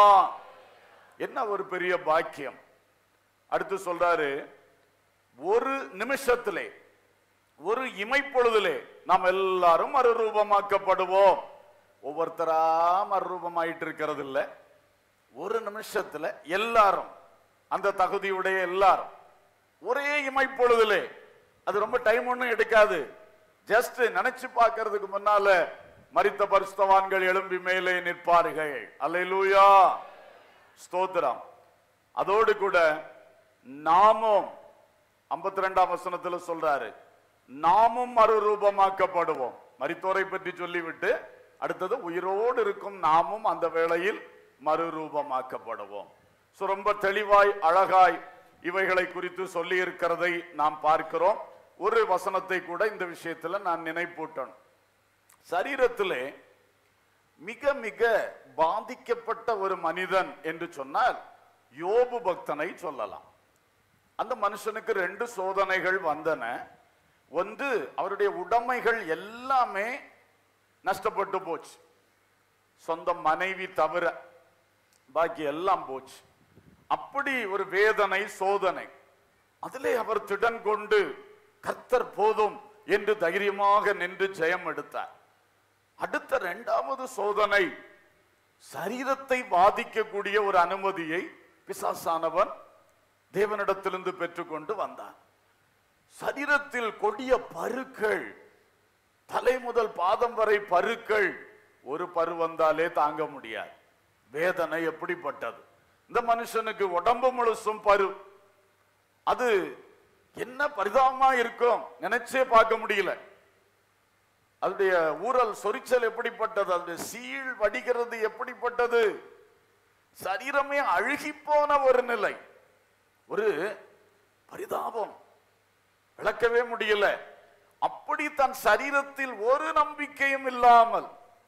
என்ன ஒரு பெரிய பாக்கியம் அடுத்து சொல்றாரு ஒரு நிமிஷத்திலே ஒரு இமைப்பொழுதிலே நாம் எல்லாரும் மறுரூபமாக்கப்படுவோம் ஒவ்வொருத்தரா மறுரூபமாயிட்டு இருக்கிறது இல்ல ஒரு நிமிஷத்துல எல்லாரும் அந்த தகுதியுடைய எல்லாரும் ஒரே இமைப்பொழுதிலே அது ரொம்ப டைம் ஒண்ணும் எடுக்காது ஜஸ்ட் நினைச்சு பார்க்கிறதுக்கு முன்னால மரித்த பரிசுத்தவான்கள் எழும்பி மேலே நிற்பார்கள் அல்லேலூயா ஸ்தோத்திரம் அதோடு கூட நாமும் 52 ரெண்டாம் வசனத்துல சொல்றாரு நாமும் மறுரூபமாக்கப்படுவோம் மரித்தோரை பற்றி சொல்லிவிட்டு அடுத்தது உயிரோடு இருக்கும் நாமும் அந்த வேளையில் மறுரூபமாக்கப்படுவோம் So, ரொம்ப தெளிவாய் அழகாய் இவைகளை குறித்து சொல்லி இருக்கிறதை நாம் பார்க்கிறோம் ஒரு வசனத்தை கூட இந்த விஷயத்துல நான் நினைப்பூட்டணும் சரீரத்திலே மிக மிக பாதிக்கப்பட்ட ஒரு மனிதன் என்று சொன்னால் யோபு பக்தனை சொல்லலாம் அந்த மனுஷனுக்கு ரெண்டு சோதனைகள் வந்தன ஒன்று அவருடைய உடைமைகள் எல்லாமே நஷ்டப்பட்டு போச்சு சொந்த மனைவி தவிர பாக்கி எல்லாம் போச்சு அப்படி ஒரு வேதனை சோதனை அதிலே அவர் திடன் கொண்டு கர்த்தர் போதும் என்று தைரியமாக நின்று ஜெயம் எடுத்தார் அடுத்த இரண்டாவது சோதனை சரீரத்தை பாதிக்கக்கூடிய ஒரு அனுமதியை பிசாசானவன் தேவனிடத்திலிருந்து பெற்றுக்கொண்டு வந்தான் சரீரத்தில் கொடிய பருக்கள் தலை முதல் பாதம் வரை பருக்கள் ஒரு பரு வந்தாலே தாங்க முடியாது வேதனை எப்படிப்பட்டது இந்த மனுஷனுக்கு உடம்பு முழுசும் பரு அது என்ன பரிதாபமா இருக்கும் நினைச்சே பார்க்க முடியல அதனுடைய ஊரல் சொரிச்சல் எப்படிப்பட்டது அதனுடைய சீழ் வடிகிறது எப்படிப்பட்டது சரீரமே அழுகி போன ஒரு நிலை ஒரு பரிதாபம் விளக்கவே முடியல அப்படி தன் சரீரத்தில் ஒரு நம்பிக்கையும் இல்லாமல்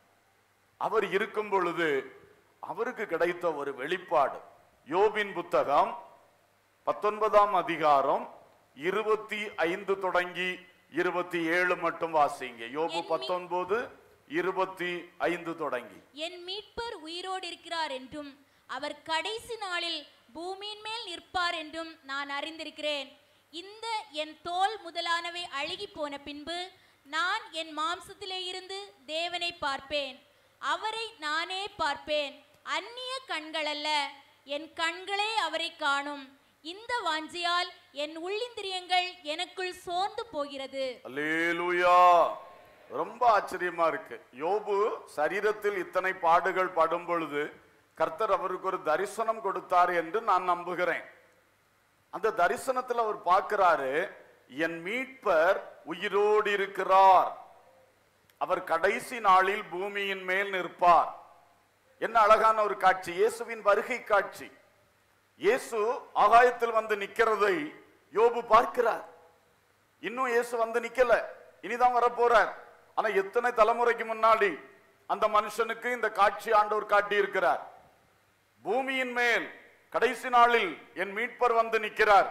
அவர் இருக்கும் பொழுது அவருக்கு கிடைத்த ஒரு வெளிப்பாடு யோபின் புத்தகம் பத்தொன்பதாம் அதிகாரம் இருபத்தி ஐந்து தொடங்கி இருபத்தி ஏழு மட்டும் வாசிங்க யோபு
என் மீ-
பத்தொன்பது இருபத்தி ஐந்து தொடங்கி
என் மீட்பர் உயிரோடு இருக்கிறார் என்றும் அவர் கடைசி நாளில் பூமியின் மேல் நிற்பார் என்றும் நான் அறிந்திருக்கிறேன் இந்த என் தோல் முதலானவை அழுகி போன பின்பு நான் என் மாம்சத்திலே இருந்து தேவனை பார்ப்பேன் அவரை நானே பார்ப்பேன் அந்நிய கண்கள் அல்ல என் கண்களே அவரை காணும் இந்த வாஞ்சியால் என் உள்ளிந்திரியங்கள் எனக்குள் சோர்ந்து போகிறது
அல்லேலூயா ரொம்ப ஆச்சரியமா இருக்கு யோபு சரீரத்தில் இத்தனை பாடுகள் படும் பொழுது கர்த்தர் அவருக்கு ஒரு தரிசனம் கொடுத்தார் என்று நான் நம்புகிறேன் அந்த தரிசனத்தில் அவர் பார்க்கிறாரு என் மீட்பர் உயிரோடு இருக்கிறார் அவர் கடைசி நாளில் பூமியின் மேல் நிற்பார் என்ன அழகான ஒரு காட்சி இயேசுவின் வருகை காட்சி இயேசு ஆகாயத்தில் வந்து நிக்கிறதை யோபு பார்க்கிறார் இன்னும் இயேசு வந்து நிக்கல இனிதான் வரப்போறார் ஆனா எத்தனை தலைமுறைக்கு முன்னாடி அந்த மனுஷனுக்கு இந்த காட்சி ஆண்டவர் காட்டி இருக்கிறார் பூமியின் மேல் கடைசி நாளில் என் மீட்பர் வந்து நிக்கிறார்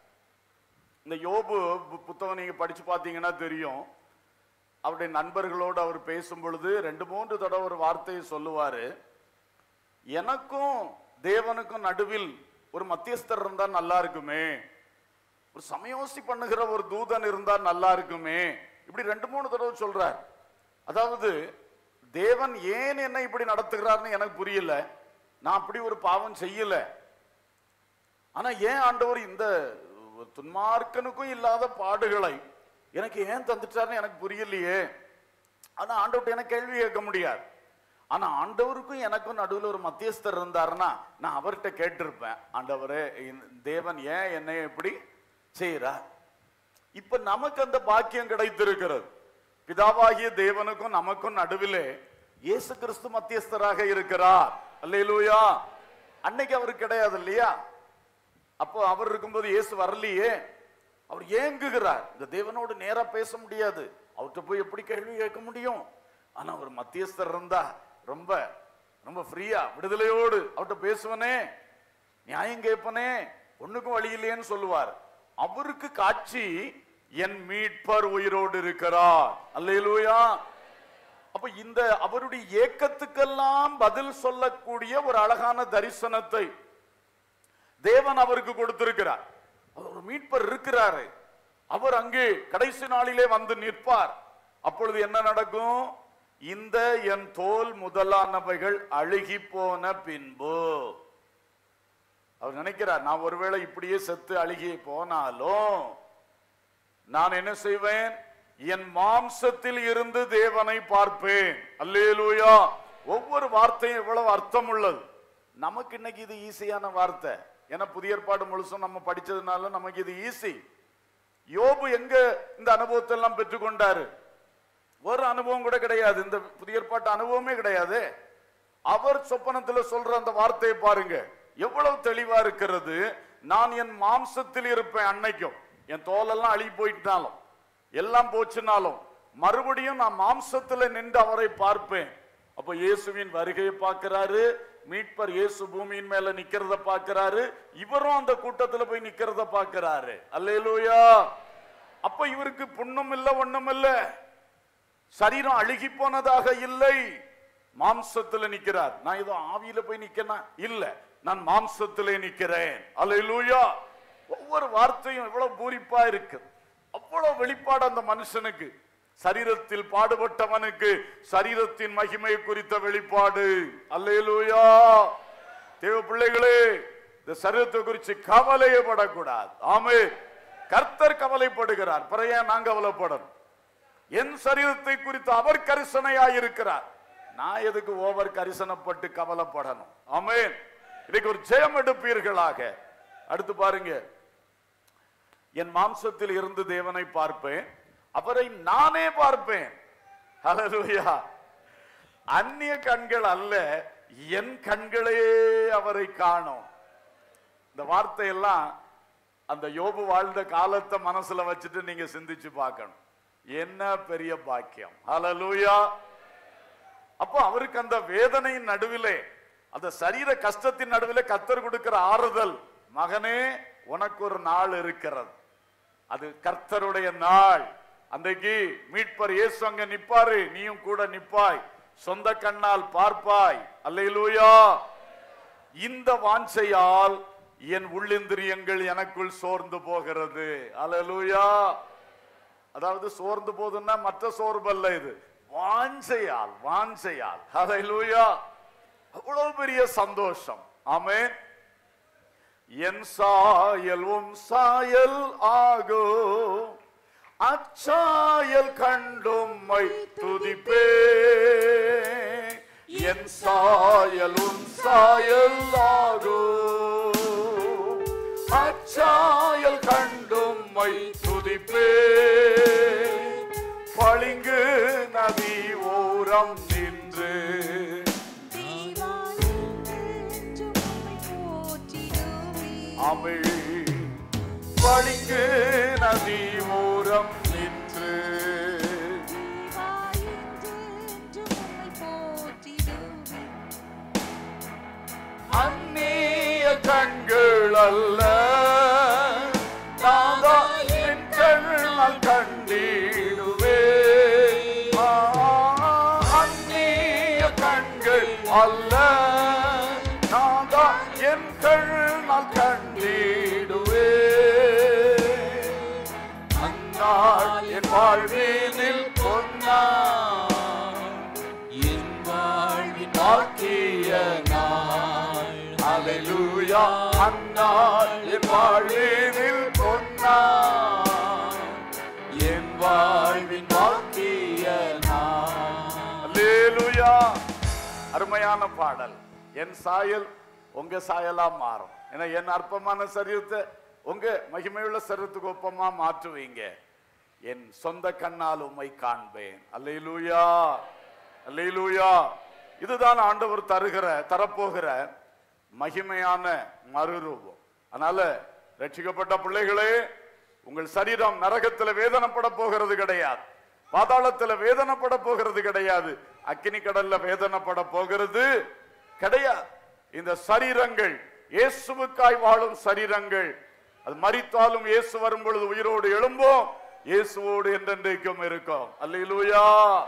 இந்த யோபு பு- புத்தகம் நீங்க படிச்சு பார்த்தீங்கன்னா தெரியும் அவருடைய நண்பர்களோடு அவர் பேசும் பொழுது ரெண்டு மூன்று தடவை ஒரு வார்த்தையை சொல்லுவாரு எனக்கும் தேவனுக்கும் நடுவில் ஒரு மத்தியஸ்தர் இருந்தா நல்லா இருக்குமே ஒரு சமயோசி பண்ணுகிற ஒரு தூதன் இருந்தா நல்லா இருக்குமே இப்படி ரெண்டு மூணு தடவை சொல்றார் அதாவது தேவன் ஏன் என்னை இப்படி நடத்துகிறார்னு எனக்கு புரியல நான் அப்படி ஒரு பாவம் செய்யல ஆனா ஏன் ஆண்டவர் இந்த துன்மார்க்கனுக்கும் இல்லாத பாடுகளை எனக்கு ஏன் தந்துட்டார்னு எனக்கு புரியலையே ஆனா ஆண்டவர்கிட்ட எனக்கு கேள்வி கேட்க முடியாது ஆனா ஆண்டவருக்கும் எனக்கும் நடுவில் ஒரு மத்தியஸ்தர் இருந்தாருன்னா நான் அவர்கிட்ட கேட்டிருப்பேன் ஆண்டவரே இந்த தேவன் ஏன் என்னை இப்படி செய்யறார் இப்ப நமக்கு அந்த பாக்கியம் கிடைத்திருக்கிறது பிதாவாகிய தேவனுக்கும் நமக்கும் நடுவிலே இயேசு கிறிஸ்து மத்தியஸ்தராக இருக்கிறார் அல்லேலூயா அன்னைக்கு அவர் கிடையாது இல்லையா அப்போ அவர் இருக்கும்போது இயேசு வரலையே அவர் ஏங்குகிறார் இந்த தேவனோடு நேரா பேச முடியாது அவர்கிட்ட போய் எப்படி கேள்வி கேட்க முடியும் ஆனா அவர் மத்தியஸ்தர் இருந்தா ரொம்ப ரொம்ப ஃப்ரீயா விடுதலையோடு அவர்கிட்ட பேசுவனே நியாயம் கேட்பனே ஒண்ணுக்கும் வழி இல்லையேன்னு சொல்லுவார் அவருக்கு காட்சி என் மீட்பர் உயிரோடு இருக்கிறார் அல்லேலூயா அப்ப இந்த அவருடைய ஏக்கத்துக்கெல்லாம் பதில் சொல்லக்கூடிய ஒரு அழகான தரிசனத்தை தேவன் அவருக்கு கொடுத்திருக்கிறார் அவர் ஒரு மீட்பர் இருக்கிறாரு அவர் அங்கே கடைசி நாளிலே வந்து நிற்பார் அப்பொழுது என்ன நடக்கும் இந்த என் தோல் முதலானவைகள் அழுகி போன பின்பு அவர் நினைக்கிறார் நான் ஒருவேளை இப்படியே செத்து அழுகி போனாலும் நான் என்ன செய்வேன் என் மாம்சத்தில் இருந்து தேவனை பார்ப்பேன் அல்லேலூயா ஒவ்வொரு வார்த்தையும் எவ்வளவு அர்த்தம் உள்ளது நமக்கு இன்னைக்கு இது ஈஸியான வார்த்தை ஏன்னா புதிய ஏற்பாடு முழுசும் நம்ம படிச்சதுனால நமக்கு இது ஈஸி யோபு எங்க இந்த அனுபவத்தை எல்லாம் பெற்றுக்கொண்டாரு ஒரு அனுபவம் கூட கிடையாது இந்த புதிய ஏற்பாட்டு அனுபவமே கிடையாது அவர் சொப்பனத்துல சொல்ற அந்த வார்த்தையை பாருங்க எவ்வளவு தெளிவா இருக்கிறது நான் என் மாம்சத்தில் இருப்பேன் அன்னைக்கும் என் தோலெல்லாம் அழுகி போயிட்டாலும் எல்லாம் போச்சுனாலும் மறுபடியும் நான் மாம்சத்துல நின்று அவரை பார்ப்பேன் அப்ப இயேசுவின் வருகையை பார்க்கிறாரு மீட்பர் இயேசு பூமியின் மேல நிக்கிறத பார்க்கிறாரு இவரும் அந்த கூட்டத்துல போய் நிக்கிறத பார்க்கிறாரு அல்லேலூயா அப்ப இவருக்கு புண்ணும் இல்ல ஒண்ணும் இல்ல சரீரம் அழுகி போனதாக இல்லை மாம்சத்துல நிக்கிறார் நான் ஏதோ ஆவியில போய் நிக்கனா இல்ல நான் மாம்சத்திலே நிக்கிறேன் அல்லேலூயா ஒவ்வொரு வார்த்தையும் எவ்வளவு பூரிப்பா இருக்கு அவ்வளவு வெளிப்பாடு அந்த மனுஷனுக்கு சரீரத்தில் பாடுபட்டவனுக்கு சரீரத்தின் மகிமை குறித்த வெளிப்பாடு அல்லேலூயா தேவ பிள்ளைகளே இந்த சரீரத்தை குறித்து கவலையே படக்கூடாது ஆமே கர்த்தர் கவலைப்படுகிறார் பிற ஏன் நான் கவலைப்படணும் என் சரீரத்தை குறித்து அவர் கரிசனையாய் இருக்கிறார் நான் எதுக்கு ஓவர் கரிசனப்பட்டு கவலைப்படணும் ஆமென் இன்னைக்கு ஒரு ஜெயம் எடுப்பீர்களாக அடுத்து பாருங்க என் மாம்சத்தில் இருந்து தேவனை பார்ப்பேன் அவரை நானே பார்ப்பேன் ஹalleluya அந்நிய கண்கள் அல்ல என் கண்களே அவரை காணும் இந்த வார்த்தையெல்லாம் அந்த யோபு வாழ்ந்த காலத்தை மனசுல வச்சுட்டு நீங்க சிந்திச்சு பார்க்கணும் என்ன பெரிய பாக்கியம் ஹalleluya அப்போ அவருக்கு அந்த வேதனையின் நடுவிலே அந்த சரீர கஷ்டத்தின் நடுவிலே கத்தர் கொடுக்கிற ஆறுதல் மகனே உனக்கு ஒரு நாள் இருக்கிறது அது கர்த்தருடைய நாள் அன்றைக்கு மீட்பர் இயேசு அங்க நிப்பாரு நீயும் கூட நிப்பாய் சொந்த கண்ணால் பார்ப்பாய் அல்லேலூயா இந்த வாஞ்சையால் என் உள்ளிந்திரியங்கள் எனக்குள் சோர்ந்து போகிறது அல்லேலூயா அதாவது சோர்ந்து போதுன்னா மற்ற சோர்வல்ல இது வாஞ்சையால் வாஞ்சையால் ஹalleluya அவ்வளவு பெரிய சந்தோஷம் ஆமென் என் சாயல் உன் சாயல் ஆகோ அச்சாயல் கண்டும்மை துதிப்பே என் சாயல் உன் சாயல் ஆகோ அச்சாயல் கண்டும்மை துதிப்பே பளிங்கு நதி ஓரம் நின்று அமிழ் பளிங்கு நதி ஓரம் நின்று அந்நிய கண்கள் அல்ல நாதா என் கண்ணால் கண்டிடுவே ஆ, அந்நிய கண்கள் அல்ல நாதா என் கண்ணால் கண்டிடுவே அந்நாள் என் வாழ்வினில் பொன்னாள்
என் வாழ்வின்
பாக்கிய நாள் அல்லேலூயா அந்நாள் என் வாழ்வினில் பொன்னாள் என் வாழ்வின் பாக்கிய நாள் அல்லேலூயா அருமையான பாடல் என் சாயல் உங்க சாயலா மாறும் ஏன்னா என் அற்பமான சரீரத்தை உங்க மகிமையுள்ள சரீரத்துக்கு ஒப்பமா மாற்றுவீங்க என் சொந்த கண்ணால் உம்மை காண்பேன் அல்லேலூயா அல்லேலூயா இதுதான் ஆண்டவர் தருகிற தரப்போகிற மகிமையான மறுரூபம் அதனால ரட்சிக்கப்பட்ட பிள்ளைகளே உங்கள் சரீரம் நரகத்துல வேதனைப்பட போகிறது கிடையாது பாதாளத்துல வேதனைப்பட போகிறது கிடையாது அக்கினி கடல்ல வேதனைப்பட போகிறது கிடையாது இந்த சரீரங்கள் இயேசுவுக்காய் வாழும் சரீரங்கள் அது மரித்தாலும் இயேசு வரும் பொழுது உயிரோடு எழும்போம் இயேசுவோடு என்றென்றைக்கும் இருக்கும் அல்லேலூயா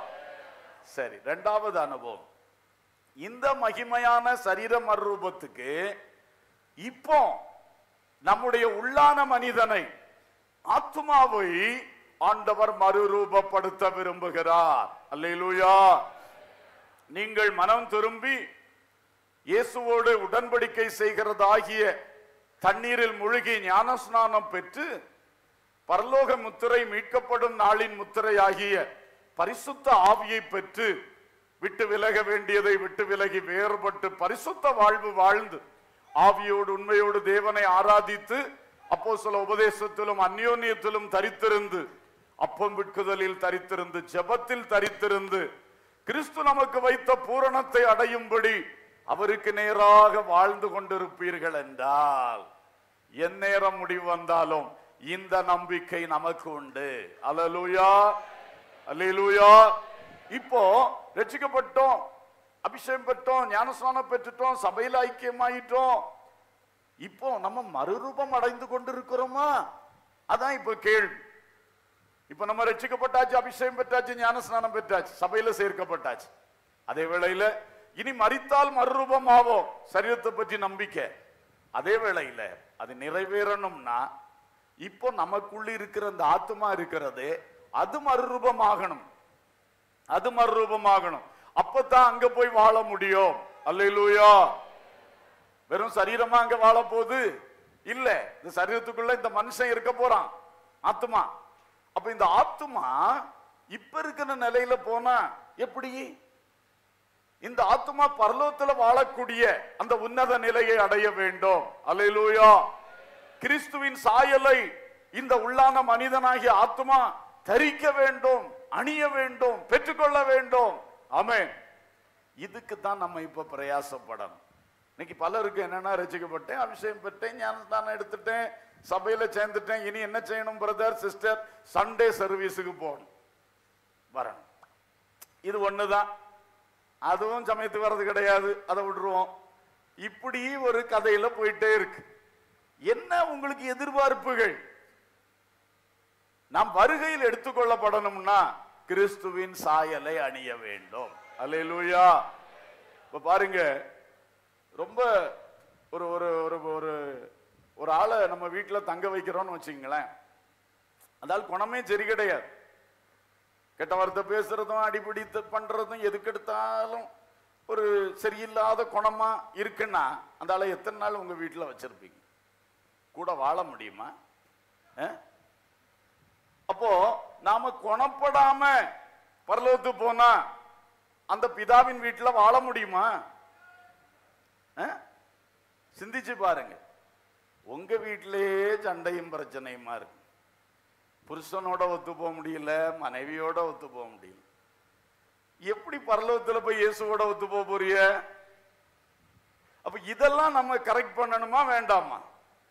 சரி இரண்டாவது அனுபவம் இந்த மகிமையான சரீர மறுரூபத்துக்கு இப்போ நம்முடைய உள்ளான மனிதனை ஆத்மாவை ஆண்டவர் மறுரூபப்படுத்த விரும்புகிறார் அல்லேலூயா நீங்கள் மனம் திரும்பி இயேசுவோடு உடன்படிக்கை செய்கிறதாகிய தண்ணீரில் முழுகி ஞானஸ்நானம் பெற்று பரலோக முத்திரை மீட்கப்படும் நாளின் முத்திரையாகிய பரிசுத்த ஆவியை பெற்று விட்டு விலக வேண்டியதை விட்டு விலகி வேறுபட்டு பரிசுத்த வாழ்வு வாழ்ந்து ஆவியோடு உண்மையோடு தேவனை ஆராதித்து அப்போ சில உபதேசத்திலும் அந்யோன்யத்திலும் தரித்திருந்து அப்பம் விட்குதலில் தரித்திருந்து ஜெபத்தில் தரித்திருந்து கிறிஸ்து நமக்கு வைத்த பூரணத்தை அடையும்படி அவருக்கு நேராக வாழ்ந்து கொண்டிருப்பீர்கள் என்றால் என் நேரம் முடிவு வந்தாலும் இந்த நம்பிக்கை நமக்கு உண்டு அலலூயா அல்லேலூயா இப்போ ரட்சிக்கப்பட்டோம் அபிஷேகம் பெற்றோம் ஞானஸ்நானம் பெற்றுட்டோம் சபையில ஐக்கியமாயிட்டோம் இப்போ நம்ம மறுரூபம் அடைந்து கொண்டிருக்கிறோமா அதான் இப்போ கேள்வி இப்ப நம்ம ரட்சிக்கப்பட்டாச்சு அபிஷேகம் பெற்றாச்சு ஞானஸ்நானம் பெற்றாச்சு சபையில சேர்க்கப்பட்டாச்சு அதே வேளையில இனி மரித்தால் மறுரூபம் ஆவோம் சரீரத்தை பற்றி நம்பிக்கை அதே வேளையில அது நிறைவேறணும்னா இப்போ நமக்குள்ள இருக்கிற அந்த ஆத்மா இருக்கிறது அது மறுரூபமாகணும் அது மறுரூபமாகணும் அப்பதான் அங்க போய் வாழ முடியும் அல்லேலூயா வெறும் சரீரமா அங்க வாழ போகுது இல்ல இந்த சரீரத்துக்குள்ள இந்த மனுஷன் இருக்க போறான் ஆத்மா அப்ப இந்த ஆத்மா இப்ப இருக்கிற நிலையில போனா எப்படி இந்த ஆத்மா பரலோகத்துல வாழக்கூடிய அந்த உன்னத நிலையை அடைய வேண்டும் அல்லேலூயா கிறிஸ்துவின் சாயலை இந்த உள்ளான மனிதனாகிய ஆத்மா தரிக்க வேண்டும் அணிய வேண்டும் பெற்றுக்கொள்ள வேண்டும் ஆமென் இதுக்கு தான் நம்ம இப்ப பிரயாசப்படணும் இன்னைக்கு பலருக்கு என்னன்னா ரசிக்கப்பட்டேன் அபிஷேகம் பெற்றேன் ஞானஸ்தானம் எடுத்துட்டேன் சபையில சேர்ந்துட்டேன் இனி என்ன செய்யணும் பிரதர் சிஸ்டர் சண்டே சர்வீஸுக்கு போகணும் வரணும் இது ஒண்ணுதான் அதுவும் சமயத்துக்கு வர்றது கிடையாது அதை விட்டுருவோம் இப்படி ஒரு கதையில போயிட்டே இருக்கு என்ன உங்களுக்கு எதிர்பார்ப்புகள் நாம் வருகையில் எடுத்துக்கொள்ளப்படணும்னா கிறிஸ்துவின் சாயலை அணிய வேண்டும் அல்லேலூயா இப்ப பாருங்க ரொம்ப ஒரு ஒரு ஒரு ஒரு ஒரு ஆளை நம்ம வீட்டுல தங்க வைக்கிறோம்னு வச்சுங்களேன் அதால் குணமே சரி கிடையாது கெட்ட வார்த்தை பேசுறதும் அடிப்படி த- பண்றதும் எதுக்கு எடுத்தாலும் ஒரு சரியில்லாத குணமா இருக்குன்னா அந்த ஆளை எத்தனை நாள் உங்க வீட்டுல வச்சிருப்பீங்க கூட வாழ முடியுமா அஹ்? அப்போ நாம குணப்படாம பரலோகத்துக்கு போனா அந்த பிதாவின் வீட்டுல வாழ முடியுமா அஹ்? சிந்திச்சு பாருங்க உங்க வீட்டிலேயே சண்டையும் பிரச்சனையுமா இருக்கு புருஷனோட ஒத்து போக முடியல மனைவியோட ஒத்து போக முடியல எப்படி பரலோகத்துல போய் இயேசுவோட ஒத்து போக போறிய அப்ப இதெல்லாம் நம்ம கரெக்ட் பண்ணணுமா வேண்டாமா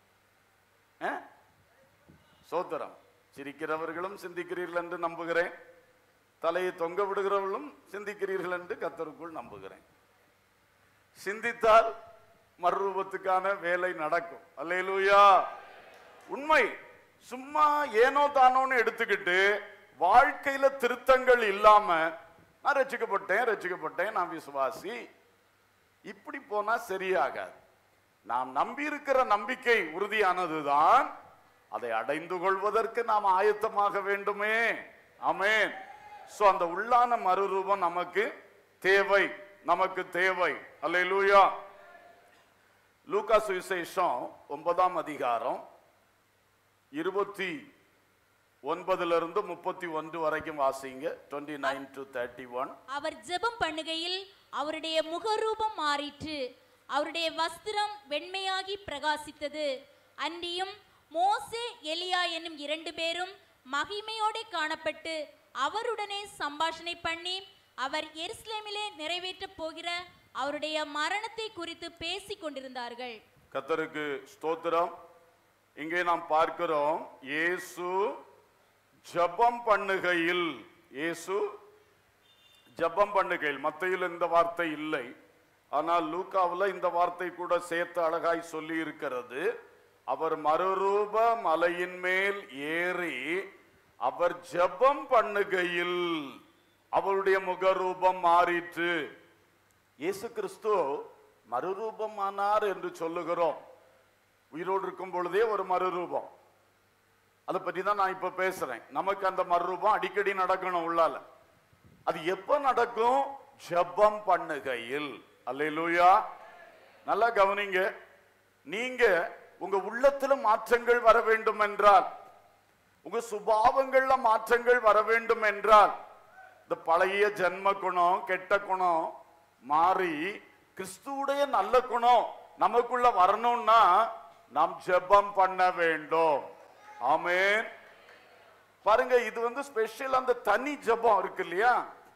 அஹ்? சோத்திரம் சிரிக்கிறவர்களும் சிந்திக்கிறீர்கள் என்று நம்புகிறேன் தலையை தொங்க விடுகிறவர்களும் சிந்திக்கிறீர்கள் என்று கத்தருக்குள் நம்புகிறேன் சிந்தித்தால் மறுரூபத்துக்கான வேலை நடக்கும் அல்லேலூயா உண்மை சும்மா ஏனோ தானோன்னு எடுத்துக்கிட்டு வாழ்க்கையில திருத்தங்கள் இல்லாம நான் ரசிக்கப்பட்டேன் ரசிக்கப்பட்டேன் நான் விசுவாசி இப்படி போனா சரியாகாது நாம் நம்பி இருக்கிற நம்பிக்கை உறுதியானதுதான் அதை அடைந்து கொள்வதற்கு நாம் ஆயத்தமாக வேண்டுமே ஆமென் சோ அந்த உள்ளான மறுரூபம் நமக்கு தேவை நமக்கு தேவை அல்லேலூயா லூக்கா சுவிசேஷம் ஒன்பதாம் அதிகாரம் இருபத்தி ஒன்பதுல இருந்து முப்பத்தி ஒன்று வரைக்கும் வாசிங்க twenty nine to thirty one
அவர் ஜெபம் பண்ணுகையில் அவருடைய முகரூபம் மாறிற்று அவருடைய வஸ்திரம் வெண்மையாகி பிரகாசித்தது அன்றியும் மோசே எலியா என்னும் இரண்டு பேரும் மகிமையோடே காணப்பட்டு அவருடனே சம்பாஷணை பண்ணி அவர் எருசலேமிலே நிறைவேற்றப் போகிற அவருடைய மரணத்தை குறித்து பேசிக் கொண்டிருந்தார்கள்
கத்தருக்கு ஸ்தோத்திரம் இங்கே நாம் பார்க்கிறோம் இயேசு ஜெபம் பண்ணுகையில் இயேசு ஜெபம் பண்ணுகையில் மத்தையில் இந்த வார்த்தை இல்லை ஆனால் லூக்காவில் இந்த வார்த்தை கூட சேர்த்து அழகாய் சொல்லி இருக்கிறது அவர் மறுரூப மலையின் மேல் ஏறி அவர் ஜெபம் பண்ணுகையில் அவருடைய முகரூபம் மாறிற்று இயேசு கிறிஸ்து மறுரூபமானார் என்று சொல்லுகிறோம் உயிரோடு இருக்கும் பொழுதே ஒரு மறுரூபம் அதை பற்றி தான் நான் இப்ப பேசுறேன் நமக்கு அந்த மறுரூபம் அடிக்கடி நடக்கணும் உள்ளால அது எப்ப நடக்கும் ஜெபம் பண்ணுகையில் அல்லேலூயா நல்லா கவனிங்க நீங்க உங்க உள்ளத்துல மாற்றங்கள் வர வேண்டும் என்றால் உங்க சுபாவங்கள்ல மாற்றங்கள் வர வேண்டும் என்றால் இந்த பழைய ஜென்ம குணம் கெட்ட குணம் மாறி கிறிஸ்துவுடைய நல்ல குணம் நமக்குள்ள வரணும்னா நாம் ஜெபம் பண்ண வேண்டும் ஆமென் பாருங்க இது வந்து ஸ்பெஷல் அந்த தனி ஜெபம் இருக்கு இல்லையா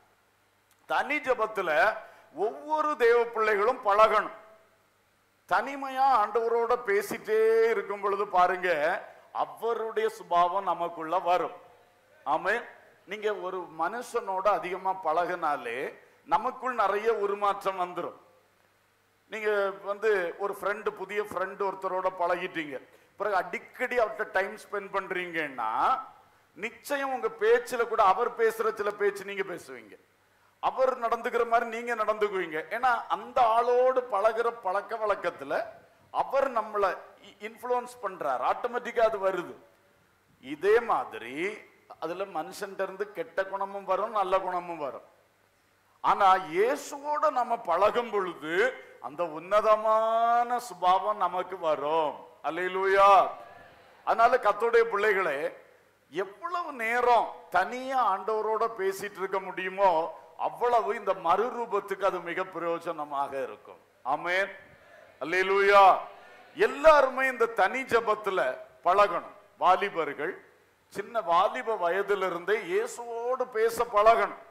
தனி ஜெபத்துல ஒவ்வொரு தேவ பிள்ளைகளும் பழகணும் தனிமையா ஆண்டவரோட பேசிட்டே இருக்கும் பொழுது பாருங்க அவருடைய சுபாவம் நமக்குள்ள வரும் ஆமென் நீங்க ஒரு மனுஷனோட அதிகமா பழகினாலே நமக்குள் நிறைய உருமாற்றம் வந்துடும் நீங்க வந்து ஒரு ஃப்ரெண்டு புதிய ஃப்ரெண்டு ஒருத்தரோட பழகிட்டீங்க பிறகு அடிக்கடி அவர்கிட்ட டைம் ஸ்பெண்ட் பண்றீங்கன்னா நிச்சயம் உங்க பேச்சுல கூட அவர் பேசுற சில பேச்சு நீங்க பேசுவீங்க அவர் நடந்துக்கிற மாதிரி நீங்க நடந்துக்குவீங்க ஏன்னா அந்த ஆளோடு பழகுற பழக்க வழக்கத்துல அவர் நம்மளை இன்ஃப்ளூயன்ஸ் பண்றார் ஆட்டோமேட்டிக்கா அது வருது இதே மாதிரி அதுல மனுஷன்ட்ட இருந்து கெட்ட குணமும் வரும் நல்ல குணமும் வரும் ஆனா இயேசுவோட நம்ம பழகும் பொழுது அந்த உன்னதமான சுபாவம் நமக்கு வரும் அல்லேலூயா அதனால கத்தோடைய பிள்ளைகளே எவ்வளவு நேரம் தனியா ஆண்டவரோட பேசிட்டு இருக்க முடியுமோ அவ்வளவு இந்த மறுரூபத்துக்கு அது மிக பிரயோஜனமாக இருக்கும் ஆமென் அல்லேலூயா எல்லாருமே இந்த தனி ஜெபத்துல பழகணும் வாலிபர்கள் சின்ன வாலிப வயதிலிருந்தே இயேசுவோடு பேச பழகணும்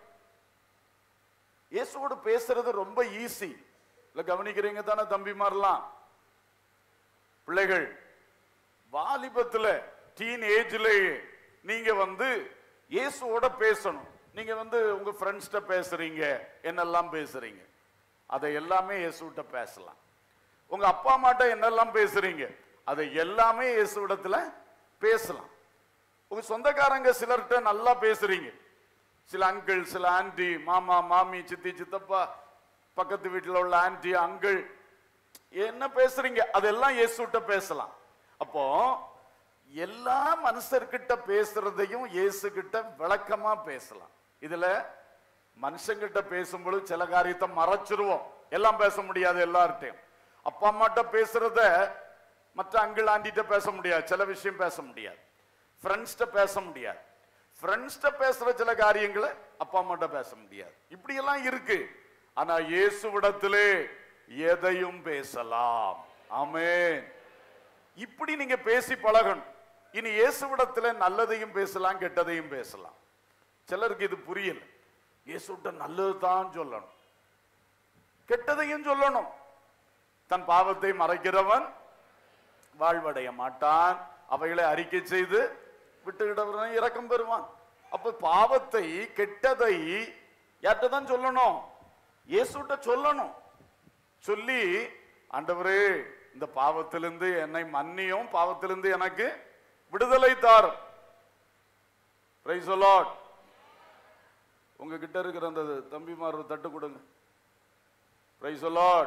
இயேசுவோடு பேசுறது ரொம்ப ஈஸி இல்ல கவனிக்கிறீங்க தானே தம்பிமாரெல்லாம் பிள்ளைகள் வாலிபத்துல டீன் ஏஜ்லயே நீங்க வந்து இயேசுவோட பேசணும் நீங்க வந்து உங்க ஃப்ரெண்ட்ஸ்கிட்ட பேசுறீங்க என்னெல்லாம் பேசுறீங்க அதை எல்லாமே இயேசுகிட்ட பேசலாம் உங்க அப்பா அம்மாட்ட என்னெல்லாம் பேசுறீங்க அதை எல்லாமே இயேசுவிடத்துல பேசலாம் உங்க சொந்தக்காரங்க சிலர்கிட்ட நல்லா பேசுறீங்க சில அங்கிள் சில ஆன்டி மாமா மாமி சித்தி சித்தப்பா பக்கத்து வீட்டில் உள்ள ஆன்டி அங்கிள் என்ன பேசுறீங்க அதெல்லாம் இயேசுகிட்ட பேசலாம் அப்போ எல்லா மனுஷர்கிட்ட பேசுறதையும் இயேசு கிட்ட விளக்கமா பேசலாம் இதுல மனுஷங்கிட்ட பேசும்பொழுது சில காரியத்தை மறைச்சிருவோம் எல்லாம் பேச முடியாது எல்லார்ட்டையும் அப்பா அம்மாட்ட பேசுறத மற்ற அங்கிள் ஆண்டிட்ட பேச முடியாது சில விஷயம் பேச முடியாது ஃப்ரெண்ட்ஸ்கிட்ட பேச முடியாது ஃப்ரெண்ட்ஸ்கிட்ட பேசுற சில காரியங்களை அப்பா அம்மாட்ட பேச முடியாது இப்படி எல்லாம் இருக்கு ஆனா இயேசுவிடத்திலே எதையும் பேசலாம் ஆமென் இப்படி நீங்க பேசி பழகணும் இனி இயேசுவிடத்துல நல்லதையும் பேசலாம் கெட்டதையும் பேசலாம் சிலருக்கு இது புரியல இயேசுட்ட நல்லது தான் சொல்லணும் கெட்டதையும் சொல்லணும் தன் பாவத்தை மறைக்கிறவன் வாழ்வடைய மாட்டான் அவைகளை அறிக்கை செய்து விட்டுவிடவன் இரக்கம் பெறுவான் அப்ப பாவத்தை கெட்டதை யார்கிட்ட தான் சொல்லணும் இயேசுட்ட சொல்லணும் சொல்லி ஆண்டவரே இந்த பாவத்திலிருந்து என்னை மன்னியும் பாவத்திலிருந்து எனக்கு விடுதலை தாரும் Praise the Lord. உங்ககிட்ட இருக்கிற அந்த தம்பிமார் ஒரு தட்டு கொடுங்க Praise the Lord.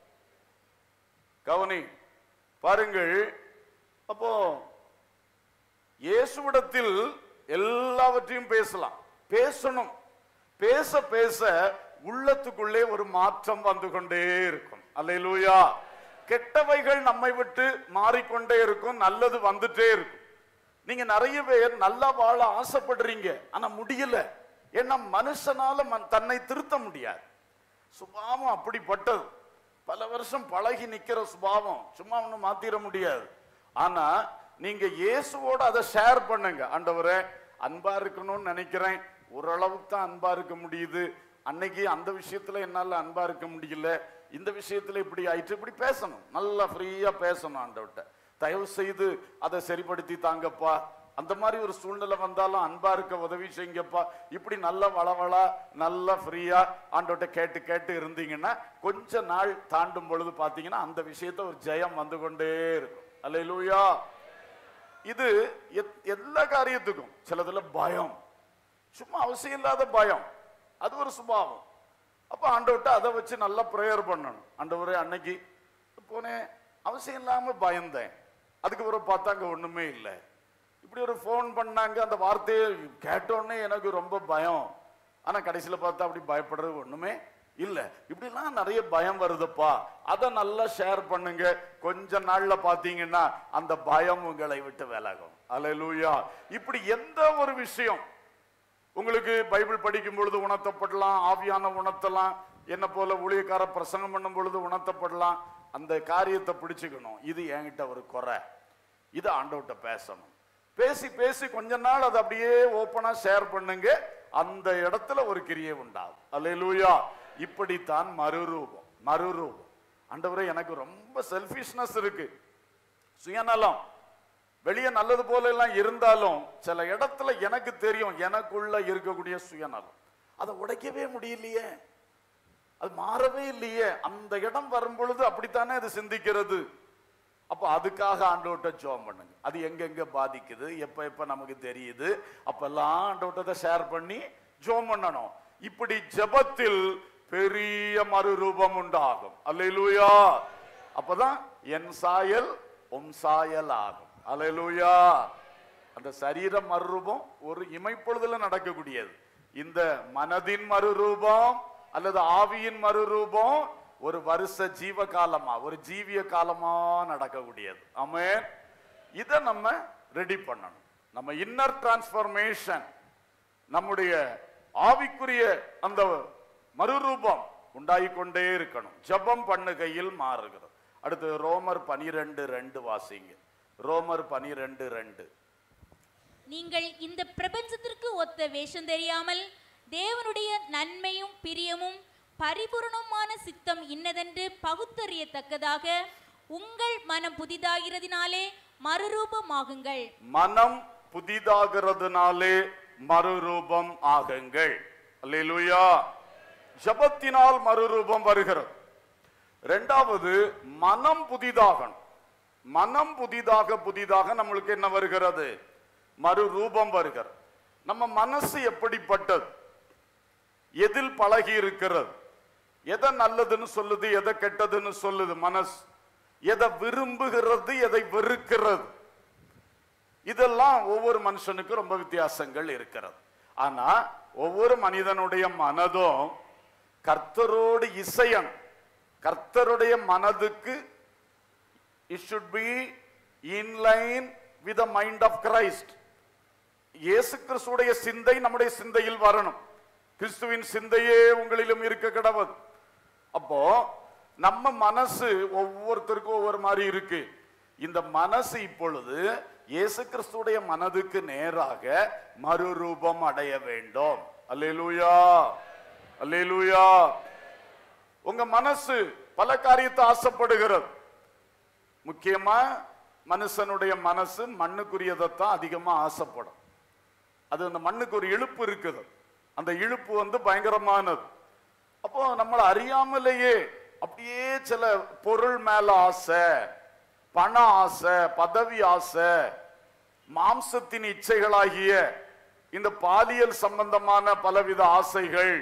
கவனி பாருங்கள் அப்போ இயேசுவிடத்தில் எல்லாவற்றையும் பேசலாம் பேசணும் பேச பேச உள்ளத்துக்குள்ளே ஒரு மாற்றம் வந்து கொண்டே இருக்கும் அல்லேலூயா கெட்டவைகள் நம்மை விட்டு மாறிக்கொண்டே இருக்கும் நல்லது வந்துட்டே இருக்கும் நீங்க நிறைய பேர் நல்லா வாழ ஆசைப்படுறீங்க ஆனா முடியல ஏன்னா மனுஷனால மன்- தன்னை திருத்த முடியாது சுபாவம் அப்படிப்பட்டது பல வருஷம் பழகி நிக்கிற சுபாவம் சும்மா ஒன்றும் மாத்திர முடியாது ஆனா நீங்க இயேசுவோட அதை ஷேர் பண்ணுங்க ஆண்டவரே அன்பா இருக்கணும்னு நினைக்கிறேன் ஓரளவுக்கு தான் அன்பா இருக்க முடியுது அன்னைக்கு அந்த விஷயத்துல என்னால அன்பா இருக்க முடியல இந்த விஷயத்துல இப்படி ஆயிற்று இப்படி பேசணும் நல்லா ஃப்ரீயா பேசணும் ஆண்டவர்கிட்ட தயவு செய்து அதை சரிப்படுத்தி தாங்கப்பா அந்த மாதிரி ஒரு சூழ்நிலை வந்தாலும் அன்பா இருக்க உதவி செய்யுங்கப்பா இப்படி நல்ல வளவளா நல்லா ஃப்ரீயா ஆண்டோட்ட கேட்டு கேட்டு இருந்தீங்கன்னா கொஞ்ச நாள் தாண்டும் பொழுது பாத்தீங்கன்னா அந்த விஷயத்த ஒரு ஜெயம் வந்து கொண்டே இருக்கும் அல்லேலூயா இது எத்- எல்லா காரியத்துக்கும் சிலதுல பயம் சும்மா அவசியம் இல்லாத பயம் அது ஒரு சுபாவம் அப்ப ஆண்டவர்கிட்ட அதை வச்சு நல்லா ப்ரேயர் பண்ணணும் ஆண்டவரே அன்னைக்கு போனேன் அவசியம் இல்லாம பயந்தேன் அதுக்கு பிறகு பார்த்தா அங்க ஒண்ணுமே இல்லை இப்படி ஒரு ஃபோன் பண்ணாங்க அந்த வார்த்தையை கேட்டோடனே எனக்கு ரொம்ப பயம் ஆனா கடைசியில பார்த்தா அப்படி பயப்படுறது ஒண்ணுமே இல்ல இப்படிலாம் நிறைய பயம் வருதுப்பா அதை நல்லா ஷேர் பண்ணுங்க கொஞ்ச நாள்ல பாத்தீங்கன்னா அந்த பயம் உங்களை விட்டு விலகும் அல்லேலூயா இப்படி எந்த ஒரு விஷயம் உங்களுக்கு பைபிள் படிக்கும் பொழுது உணர்த்தப்படலாம் ஆவியான உணர்த்தலாம் என்ன போல ஊழியக்கார பிரசங்கம் பண்ணும் பொழுது உணர்த்தப்படலாம் அந்த காரியத்தை பிடிச்சுக்கணும் இது என்கிட்ட ஒரு குறை இது ஆண்டவர்கிட்ட பேசணும் பேசி பேசி கொஞ்ச நாள் அதை அப்படியே ஓப்பனா ஷேர் பண்ணுங்க அந்த இடத்துல ஒரு கிரியை உண்டாகும் அல்லேலூயா இப்படித்தான் மறுரூபம் மறுரூபம் ஆண்டவரே எனக்கு ரொம்ப செல்ஃபிஷ்னஸ் இருக்கு சுயநலம் வெளியே நல்லது போல எல்லாம் இருந்தாலும் சில இடத்துல எனக்கு தெரியும் எனக்குள்ள இருக்கக்கூடிய சுயநலம் அதை உடைக்கவே முடியலையே அது மாறவே இல்லையே அந்த இடம் வரும் பொழுது அப்படித்தானே அது சிந்திக்கிறது அப்ப அதுக்காக ஆண்டவர்கிட்ட ஜோம் பண்ணுங்க அது எங்கெங்க பாதிக்குது எப்ப எப்ப நமக்கு தெரியுது அப்பெல்லாம் ஆண்டவர்கிட்ட ஷேர் பண்ணி ஜோம் பண்ணணும் இப்படி ஜெபத்தில் பெரிய மறுரூபம் உண்டாகும் அல்லேலூயா அப்பதான் என் சாயல் உம் சாயல் ஆகும் அல்லேலூயா அந்த சரீர மறுரூபம் ஒரு இமைப்பொழுதுல நடக்கக்கூடியது இந்த மனதின் மறுரூபம் அல்லது ஆவியின் மறுரூபம் ஒரு வருஷ ஜீவ காலமா ஒரு ஜீவிய காலமா நடக்கக்கூடியது ஆமென் இதை நம்ம ரெடி பண்ணணும் நம்ம இன்னர் டிரான்ஸ்ஃபர்மேஷன் நம்முடைய ஆவிக்குரிய அந்த மறுரூபம் உண்டாகிக் கொண்டே இருக்கணும் ஜெபம் பண்ணுகையில் மாறுகிறது அடுத்து ரோமர் பனிரெண்டு ரெண்டு வாசிங்க ரோமர் பனிரெண்டு ரெண்டு
நீங்கள் இந்த பிரபஞ்சத்திற்கு ஒத்த வேஷம் தெரியாமல் தேவனுடைய நன்மையும் பிரியமும் பரிபூரணமான சித்தம் இன்னதென்று பகுத்தறியத்தக்கதாக உங்கள் மனம் புதிதாகிறதினாலே மறுரூபமாகுங்கள்
மனம் புதிதாகிறதுனாலே மறுரூபம் ஆகுங்கள் அல்லேலூயா ஜபத்தினால் மறுரூபம் வருகிறது ரெண்டாவது மனம் புதிதாகணும் மனம் புதிதாக புதிதாக நம்மளுக்கு என்ன வருகிறது மறுரூபம் வருகிறது நம்ம மனசு எப்படிப்பட்டது எதில் பழகி இருக்கிறது எதை நல்லதுன்னு சொல்லுது எதை கெட்டதுன்னு சொல்லுது மனசு எதை விரும்புகிறது எதை வெறுக்கிறது இதெல்லாம் ஒவ்வொரு மனுஷனுக்கும் ரொம்ப வித்தியாசங்கள் இருக்கிறது ஆனா ஒவ்வொரு மனிதனுடைய மனதும் கர்த்தரோடு இசையணும் கர்த்தருடைய மனதுக்கு it should be in line with the mind of Christ இயேசு கிறிஸ்துடைய சிந்தை நம்முடைய சிந்தையில் வரணும் கிறிஸ்துவின் சிந்தையே உங்களிலும் இருக்க கடவுள் அப்போ நம்ம மனசு ஒவ்வொருத்தருக்கும் ஒவ்வொரு மாதிரி இருக்கு இந்த மனசு இப்பொழுது இயேசு கிறிஸ்துடைய மனதுக்கு நேராக மறுரூபம் அடைய வேண்டும் அல்லேலூயா அல்லேலூயா உங்க மனசு பல காரியத்தை ஆசைப்படுகிறது முக்கியமா மனுஷனுடைய மனசு மண்ணுக்குரியதைத்தான் அதிகமா ஆசைப்படும் அது அந்த மண்ணுக்கு ஒரு இழுப்பு இருக்குது அந்த இழுப்பு வந்து பயங்கரமானது அப்போ நம்மளை அறியாமலேயே அப்படியே சில பொருள் மேல ஆசை பண ஆசை பதவி ஆசை மாம்சத்தின் இச்சைகளாகிய இந்த பாலியல் சம்பந்தமான பலவித ஆசைகள்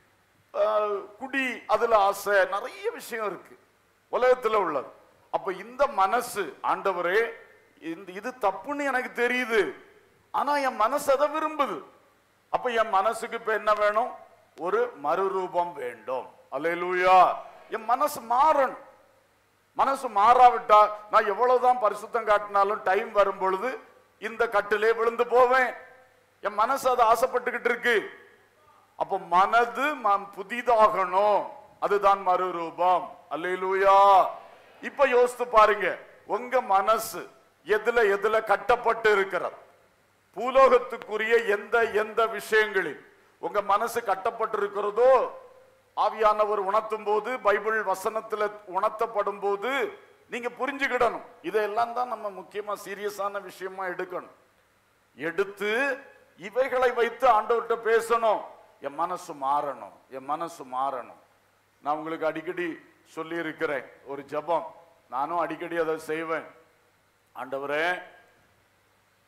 ஆஹ், குடி அதுல ஆசை நிறைய விஷயம் இருக்கு உலகத்துல உள்ளது அப்ப இந்த மனசு ஆண்டவரே இந்த இது தப்புன்னு எனக்கு தெரியுது ஆனா என் மனசு அதை விரும்புது அப்ப என் மனசுக்கு இப்ப என்ன வேணும் ஒரு மறுரூபம் வேண்டும் அல்லேலூயா என் மனசு மாறணும் மனசு மாறாவிட்டா நான் எவ்வளவுதான் பரிசுத்தம் காட்டினாலும் டைம் வரும் பொழுது இந்த கட்டிலே விழுந்து போவேன் என் மனசு அதை ஆசைப்பட்டுக்கிட்டு இருக்கு அப்போ மனது ம- புதிதாகணும் அதுதான் மறுரூபம் அல்லேலூயா இப்ப யோசித்து பாருங்க உங்க மனசு எதுல எதுல கட்டப்பட்டு இருக்கிறது பூலோகத்துக்குரிய எந்த எந்த விஷயங்களில் உங்க மனசு கட்டப்பட்டிருக்கிறதோ ஆவியானவர் உணர்த்தும் போது பைபிள் வசனத்துல உணர்த்தப்படும் போது நீங்க புரிஞ்சுக்கிடணும் இதெல்லாம் தான் நம்ம முக்கியமா சீரியஸான விஷயமா எடுக்கணும் எடுத்து இவைகளை வைத்து ஆண்டவர்கிட்ட பேசணும் என் மனசு மாறணும் என் மனசு மாறணும் நான் உங்களுக்கு அடிக்கடி சொல்லி இருக்கிறேன் ஒரு ஜெபம் நானும் அடிக்கடி அதை செய்வேன் ஆண்டவரே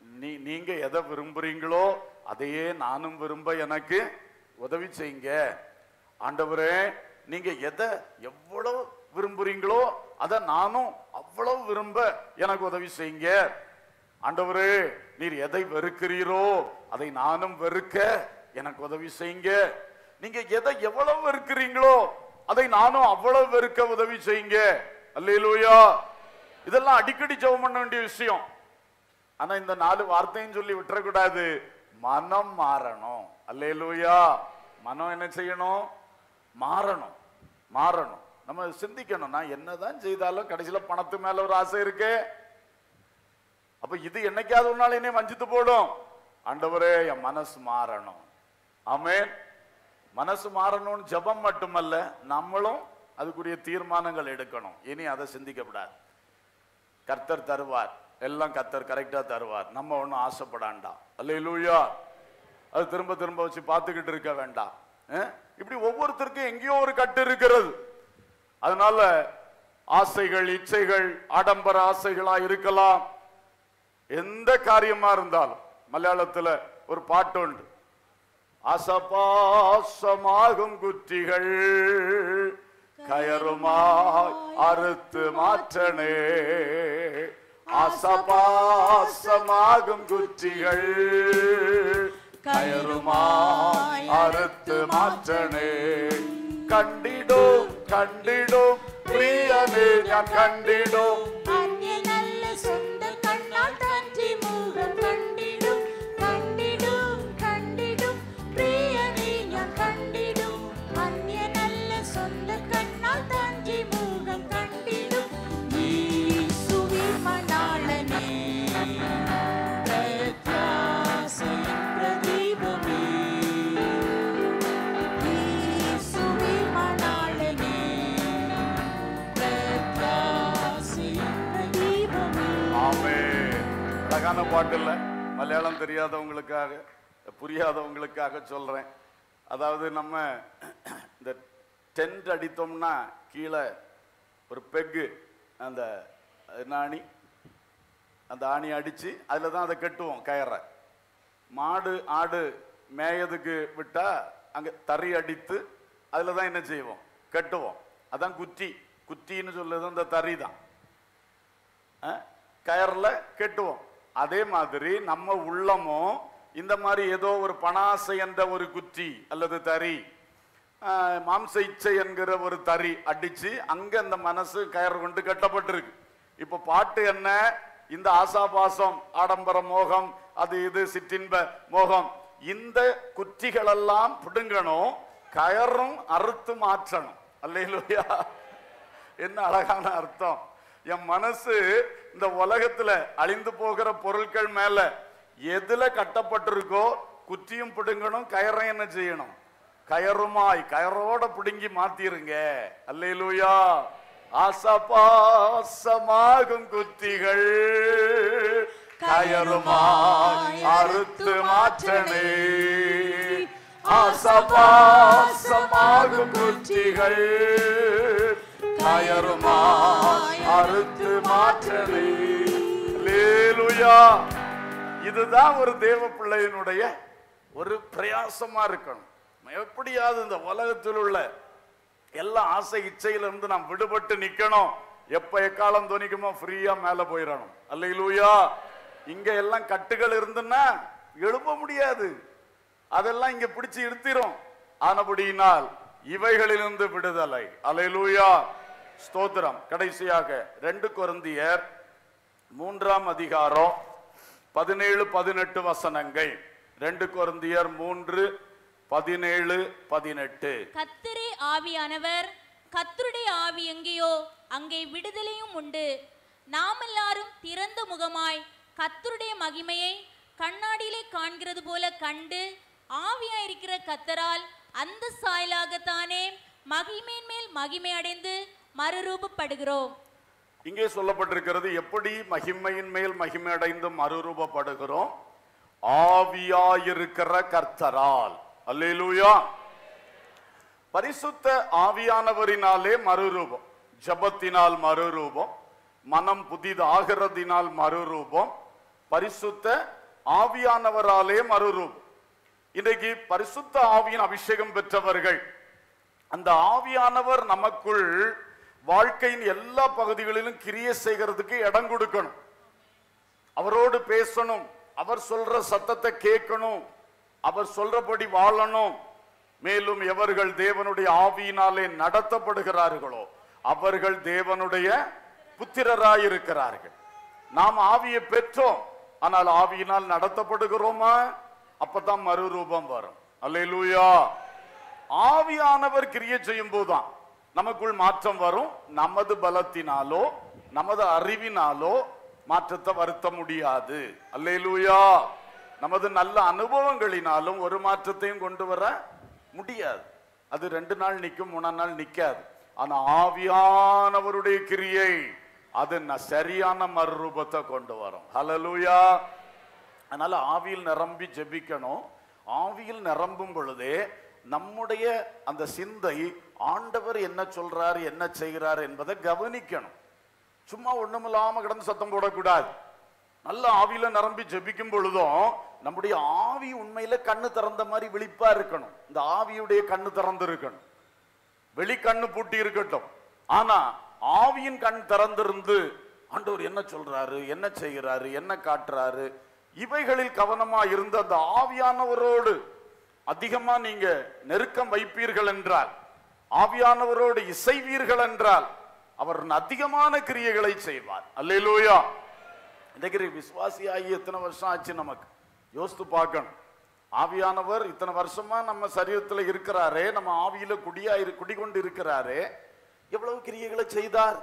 நீ நீங்க எதை விரும்புறீங்களோ அதையே நானும் விரும்ப எனக்கு உதவி செய்யுங்க ஆண்டவரே நீங்க எதை எவ்வளவு விரும்புறீங்களோ அதை நானும் அவ்வளவு விரும்ப எனக்கு உதவி செய்யுங்க ஆண்டவரே நீர் எதை வெறுக்கிறீரோ அதை நானும் வெறுக்க எனக்கு உதவி செய்யுங்க நீங்க எதை எவ்வளவு வெறுக்கிறீங்களோ அதை நானும் அவ்வளவு வெறுக்க உதவி செய்யுங்க அல்லேலூயா இதெல்லாம் அடிக்கடி ஜெபம் பண்ண வேண்டிய விஷயம் ஆனா இந்த நாலு வார்த்தையும் சொல்லி விட்டுறக்கூடாது மனம் மாறணும் அல்லேலூயா மனம் என்ன செய்யணும் மாறணும் மாறணும் நம்ம சிந்திக்கணும் நான் என்னதான் செய்தாலும் கடைசியில பணத்து மேல ஒரு ஆசை இருக்கு அப்ப இது என்னைக்காவது ஒரு நாள் என்னை வஞ்சித்து போடும் ஆண்டவரே என் மனசு மாறணும் ஆமென் மனசு மாறணும்னு ஜெபம் மட்டுமல்ல நம்மளும் அதுக்குரிய தீர்மானங்கள் எடுக்கணும் இனி அதை சிந்திக்கப்படாது கர்த்தர் தருவார் எல்லாம் கர்த்தர் கரெக்டா தருவார் நம்ம ஒன்றும் ஆசைப்படாண்டா அல்லேலூயா அது திரும்ப திரும்ப வச்சு பார்த்துக்கிட்டு இருக்க வேண்டாம் அஹ்? இப்படி ஒவ்வொருத்தருக்கும் எங்கேயோ ஒரு கட்டு இருக்கிறது அதனால ஆசைகள் இச்சைகள் ஆடம்பர ஆசைகளா இருக்கலாம் எந்த காரியமா இருந்தாலும் மலையாளத்துல ஒரு பாட்டு உண்டு அசபாசமாகும் குற்றிகள் கயறுமாய் அறுத்து மாற்றனே அசபாசமாகும் குற்றிகள் கயறுமாய் அறுத்து மாற்றனே കണ്ടിടും കണ്ടിടും പ്രിയനെ ഞാൻ കണ്ടിടും
അന്യ നല്ല സ്വന്തം കണ്ണാൽ തന്റെ മുഖം കണ്ടിടും കണ്ടിടും കണ്ടിടും പ്രിയനെ ഞാൻ കണ്ടിടും അന്യ നല്ല സ്വന്തം കണ്ണാൽ തന്റെ മുഖം കണ്ടിടും യേശുവിൻ മണാളനെ
പ്രത്യാശയിൻ പ്രദീപമേ
യേശുവിൻ മണാളനെ
പ്രത്യാശയിൻ
ദീപമേ
ஆமே அழகான பாட்டு இல்ல மலையாளம் தெரியாதவங்களுக்காக புரியாதவங்களுக்காக சொல்றேன் அதாவது நம்ம இந்த டென்ட் அடித்தோம்னா கீழே ஒரு பெக்கு அந்த என்ன ஆணி அந்த ஆணி அடிச்சு அதில் தான் அதை கட்டுவோம் கயறை மாடு ஆடு மேயதுக்கு விட்டா அங்க தறி அடித்து அதில் தான் என்ன செய்வோம் கட்டுவோம் அதான் குத்தி குத்தின்னு சொல்லுறது அந்த தறி தான் அஹ், கயர்ல கெட்டுவோம் அதே மாதிரி நம்ம உள்ளமும் இந்த மாதிரி ஏதோ ஒரு பணாசை என்ற ஒரு குச்சி அல்லது தறி அஹ், மாம்ச இச்சை என்கிற ஒரு தறி அடிச்சு அங்க அந்த மனசு கயறு கொண்டு கட்டப்பட்டிருக்கு இப்ப பாட்டு என்ன இந்த ஆசாபாசம் ஆடம்பர மோகம் அது இது சிற்றின்ப மோகம் இந்த குற்றிகளெல்லாம் பிடுங்கணும் கயறும் அறுத்து மாற்றணும் அல்லையிலோயா என்ன அழகான அர்த்தம் என் மனசு இந்த உலகத்துல அழிந்து போகிற பொருட்கள் மேல எதுல கட்டப்பட்டிருக்கோ குற்றியும் பிடுங்கணும் கயறையும் என்ன செய்யணும் கயறுமாய் கயரோட பிடுங்கி மாத்திருங்க அல்லேலூயா ஆசபாசமாகும் குத்திகள் கயறுமாய் அறுத்து மாற்றனே ஆசபாசமாகும் குற்றிகள் கயறுமாய் அறுத்து மாற்றனே அல்லேலூயா இதுதான் ஒரு தேவ பிள்ளையினுடைய ஒரு பிரயாசமா இருக்கணும் எப்படியாவது இந்த உலகத்தில் உள்ள எல்லா ஆசை இச்சையில இருந்து நாம் விடுபட்டு நிக்கணும் எப்ப எக்காலம் துணிக்குமோ ஃப்ரீயா மேல போயிடணும் அல்லையிலூயா இங்க எல்லாம் கட்டுகள் இருந்துன்னா எழுப்ப முடியாது அதெல்லாம் இங்க பிடிச்சு இழுத்திரும் ஆனபடியினால் இவைகளிலிருந்து விடுதலை அல்லேலூயா ஸ்தோத்திரம் கடைசியாக ரெண்டு கொருந்தியர் மூன்றாம் அதிகாரம் பதினேழு பதினெட்டு வசனங்கள் ரெண்டு கொருந்தியர் மூன்று பதினேழு பதினெட்டு
கத்தரே ஆவியானவர் கத்தருடைய ஆவி எங்கேயோ அங்கே விடுதலையும் உண்டு நாம் எல்லாரும் திறந்த முகமாய் கத்தருடைய மகிமையை கண்ணாடியிலே காண்கிறது போல கண்டு ஆவியாயிருக்கிற கத்தரால் அந்த சாயலாகத்தானே மகிமையின் மேல் மகிமை அடைந்து மறுரூபப்படுகிறோம்
இங்கே சொல்லப்பட்டிருக்கிறது எப்படி மகிமையின் மேல் மகிமை அடைந்து மறுரூபப்படுகிறோம் ஆவியாயிருக்கிற கர்த்தரால் அல்லேலூயா பரிசுத்த ஆவியானவரினாலே மறுரூபம் ஜபத்தினால் மறுரூபம் மனம் புதிதாகிறதினால் மறுரூபம் பரிசுத்த ஆவியானவராலே மறுரூபம் இன்றைக்கு பரிசுத்த ஆவியின் அபிஷேகம் பெற்றவர்கள் அந்த ஆவியானவர் நமக்குள் வாழ்க்கையின் எல்லா பகுதிகளிலும் கிரியை செய்கிறதுக்கு இடம் கொடுக்கணும் அவரோடு பேசணும் அவர் சொல்ற சத்தத்தை கேட்கணும் அவர் சொல்றபடி வாழணும் மேலும் எவர்கள் தேவனுடைய ஆவியினாலே நடத்தப்படுகிறார்களோ அவர்கள் தேவனுடைய புத்திரராயிருக்கிறார்கள் நாம் ஆவியை பெற்றோம் ஆனால் ஆவியினால் நடத்தப்படுகிறோமா அப்பதான் மறுரூபம் வரும் அல்லேலூயா ஆவியானவர் கிரியை செய்யும் போதுதான் நமக்குள் மாற்றம் வரும் நமது பலத்தினாலோ நமது அறிவினாலோ மாற்றத்தை வருத்த முடியாது அல்லேலூயா நமது நல்ல அனுபவங்களினாலும் ஒரு மாற்றத்தையும் கொண்டு வர முடியாது அது ரெண்டு நாள் நிற்கும் மூணாம் நாள் நிக்காது ஆனா ஆவியானவருடைய கிரியை அது ந- சரியான மறுரூபத்தை கொண்டு வரும் ஹalleluya அதனால ஆவியில் நிரம்பி ஜெபிக்கணும் ஆவியில் நிரம்பும் பொழுதே நம்முடைய அந்த சிந்தை ஆண்டவர் என்ன சொல்றாரு என்ன செய்கிறார் என்பதை கவனிக்கணும் சும்மா ஒண்ணுமில்லாம கிடந்து சத்தம் போடக்கூடாது நல்ல ஆவியில நிரம்பி ஜெபிக்கும் பொழுதும் நம்முடைய ஆவி உண்மையில கண்ணு திறந்த மாதிரி விழிப்பா இருக்கணும் இந்த ஆவியுடைய கண்ணு திறந்து இருக்கணும் வெளி கண்ணு பூட்டி இருக்கட்டும் ஆனா ஆவியின் கண் திறந்திருந்து ஆண்டவர் என்ன சொல்றாரு என்ன செய்கிறாரு என்ன காட்டுறாரு இவைகளில் கவனமா இருந்து அந்த ஆவியானவரோடு அதிகமா நீங்க நெருக்கம் வைப்பீர்கள் என்றால் ஆவியானவரோடு இசைவீர்கள் என்றால் அவர் அதிகமான கிரியைகளை செய்வார் அல்லேலூயா இன்றைக்கு விசுவாசியாகி எத்தனை வருஷம் ஆச்சு நமக்கு யோசித்து பார்க்கணும் ஆவியானவர் இத்தனை வருஷமா நம்ம சரீரத்தில் இருக்கிறாரே நம்ம ஆவியில குடியா இரு குடிகொண்டு இருக்கிறாரே எவ்வளவு கிரியைகளை செய்தார்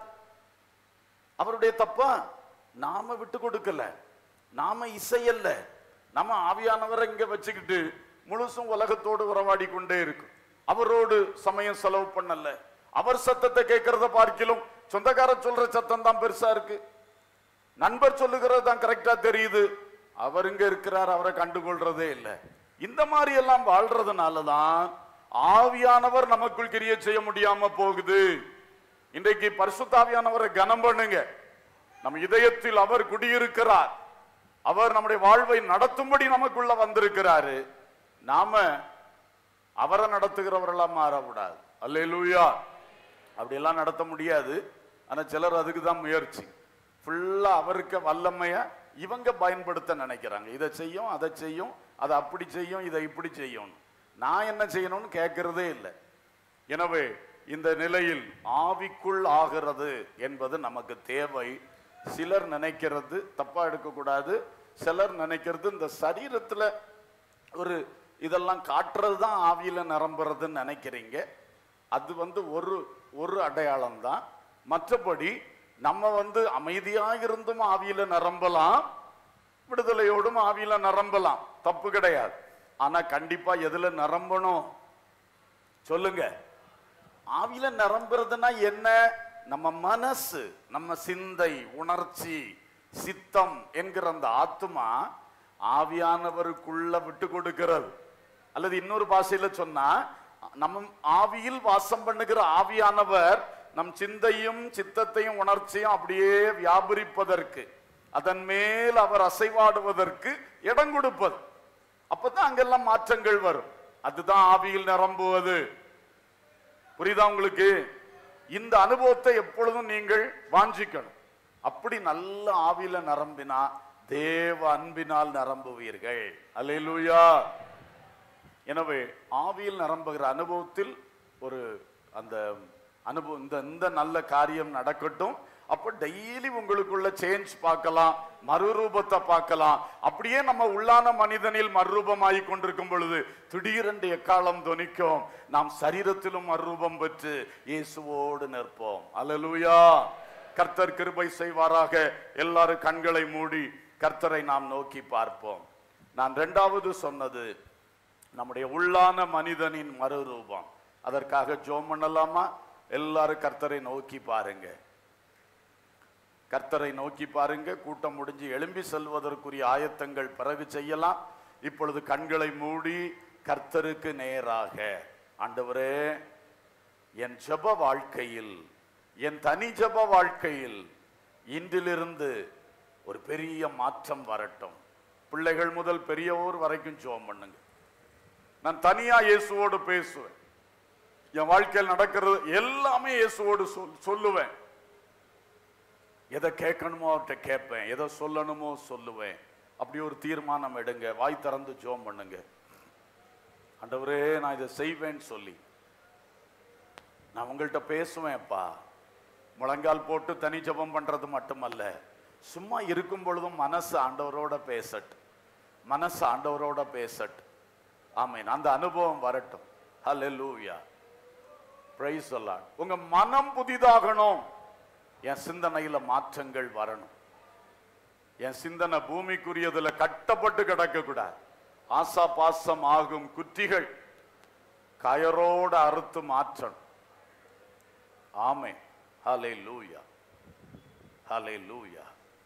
அவருடைய தப்பா நாம விட்டு கொடுக்கல நாம இசையல்ல நம்ம ஆவியானவரை இங்க வச்சுக்கிட்டு முழுசும் உலகத்தோடு உறவாடி கொண்டே இருக்கும் அவரோடு சமயம் செலவு பண்ணல அவர் சத்தத்தை கேட்கறத பார்க்கிலும் சொந்தக்காரர் சொல்ற சத்தம் தான் பெருசா இருக்கு நண்பர் சொல்லுகிறது தான் கரெக்டா தெரியுது அவர் இங்க இருக்கிறார் அவரை கண்டுகொள்றதே இல்லை இந்த மாதிரி எல்லாம் வாழ்றதுனால தான் ஆவியானவர் நமக்குள் கிரியை செய்ய முடியாம போகுது இன்றைக்கு பரிசுத்தாவியானவரை கனம் பண்ணுங்க நம் இதயத்தில் அவர் குடியிருக்கிறார் அவர் நம்முடைய வாழ்வை நடத்தும்படி நமக்குள்ள வந்திருக்கிறாரு நாம அவரை நடத்துகிறவர்களா மாறக்கூடாது அல்லேலூயா அப்படியெல்லாம் நடத்த முடியாது ஆனா சிலர் அதுக்கு தான் முயற்சி ஃபுல்லா அவருக்கு வல்லமைய இவங்க பயன்படுத்த நினைக்கிறாங்க இதை செய்யும் அதை செய்யும் அதை அப்படி செய்யும் இதை இப்படி செய்யும் நான் என்ன செய்யணும்னு கேட்கறதே இல்லை எனவே இந்த நிலையில் ஆவிக்குள் ஆகிறது என்பது நமக்கு தேவை சிலர் நினைக்கிறது தப்பா எடுக்கக்கூடாது சிலர் நினைக்கிறது இந்த சரீரத்துல ஒரு இதெல்லாம் காட்டுறது தான் ஆவியில நிரம்புறதுன்னு நினைக்கிறீங்க அது வந்து ஒரு ஒரு அடையாளம் தான் மற்றபடி நம்ம வந்து அமைதியா இருந்தும் ஆவியில நிரம்பலாம் விடுதலையோடும் ஆவியில நிரம்பலாம் தப்பு கிடையாது ஆனா கண்டிப்பா எதுல நிரம்பணும் சொல்லுங்க ஆவியில நிரம்புறதுன்னா என்ன நம்ம மனசு நம்ம சிந்தை உணர்ச்சி சித்தம் என்கிற அந்த ஆத்மா ஆவியானவருக்குள்ள விட்டு கொடுக்கிறது அல்லது இன்னொரு பாஷையில சொன்னா நம்ம ஆவியில் வாசம் பண்ணுகிற ஆவியானவர் நம் சிந்தையும் சித்தத்தையும் உணர்ச்சியும் அப்படியே வியாபரிப்பதற்கு அதன் மேல் அவர் அசைவாடுவதற்கு இடம் கொடுப்பது அப்பதான் அங்கெல்லாம் மாற்றங்கள் வரும் அதுதான் ஆவியில் நிரம்புவது புரியுதா உங்களுக்கு இந்த அனுபவத்தை எப்பொழுதும் நீங்கள் வாஞ்சிக்கணும் அப்படி நல்ல ஆவியில நிரம்பினா தேவ அன்பினால் நிரம்புவீர்கள் அல்லேலூயா எனவே ஆவியில் நிரம்புகிற அனுபவத்தில் ஒரு அந்த அனுபவம் இந்த இந்த நல்ல காரியம் நடக்கட்டும் அப்ப டெய்லி உங்களுக்குள்ள சேஞ்ச் பார்க்கலாம் மறுரூபத்தை பார்க்கலாம் அப்படியே நம்ம உள்ளான மனிதனில் மறுரூபமாகி கொண்டிருக்கும் பொழுது திடீரென்று எக்காலம் தொனிக்கும் நாம் சரீரத்திலும் மறுரூபம் பெற்று இயேசுவோடு நிற்போம் அல்லேலூயா கர்த்தர் கிருபை செய்வாராக எல்லாரும் கண்களை மூடி கர்த்தரை நாம் நோக்கி பார்ப்போம் நான் இரண்டாவது சொன்னது நம்முடைய உள்ளான மனிதனின் மறுரூபம் அதற்காக ஜோம் பண்ணலாமா எல்லாரும் கர்த்தரை நோக்கி பாருங்க கர்த்தரை நோக்கி பாருங்க கூட்டம் முடிஞ்சு எழும்பி செல்வதற்குரிய ஆயத்தங்கள் பிறகு செய்யலாம் இப்பொழுது கண்களை மூடி கர்த்தருக்கு நேராக ஆண்டவரே என் ஜெப வாழ்க்கையில் என் தனி ஜெப வாழ்க்கையில் இன்றிலிருந்து ஒரு பெரிய மாற்றம் வரட்டும் பிள்ளைகள் முதல் பெரியவோர் வரைக்கும் ஜோம் பண்ணுங்க நான் தனியா இயேசுவோடு பேசுவேன் என் வாழ்க்கையில் நடக்கிறது எல்லாமே இயேசுவோடு சொல் சொல்லுவேன் எதை கேட்கணுமோ அவர்கிட்ட கேட்பேன் எதை சொல்லணுமோ சொல்லுவேன் அப்படி ஒரு தீர்மானம் எடுங்க வாய் திறந்து ஜோம் பண்ணுங்க ஆண்டவரே நான் இதை செய்வேன்னு சொல்லி நான் உங்கள்கிட்ட பேசுவேன்ப்பா முழங்கால் போட்டு தனி ஜெபம் பண்றது மட்டுமல்ல சும்மா இருக்கும் பொழுதும் மனசு ஆண்டவரோட பேசட்டு மனசு ஆண்டவரோட பேசட்டு ஆமென் அந்த அனுபவம் வரட்டும் ஹalleluya பிரைஸ் அல்லாட் உங்க மனம் புதிதாகணும் என் சிந்தனையில மாற்றங்கள் வரணும் என் சிந்தனை பூமிக்குரியதுல கட்டப்பட்டு கிடக்க கூடாது ஆசா பாசம் ஆகும் குற்றிகள் கயரோட அறுத்து மாற்றணும் ஆமே ஹலே லூயா ஹலே லூயா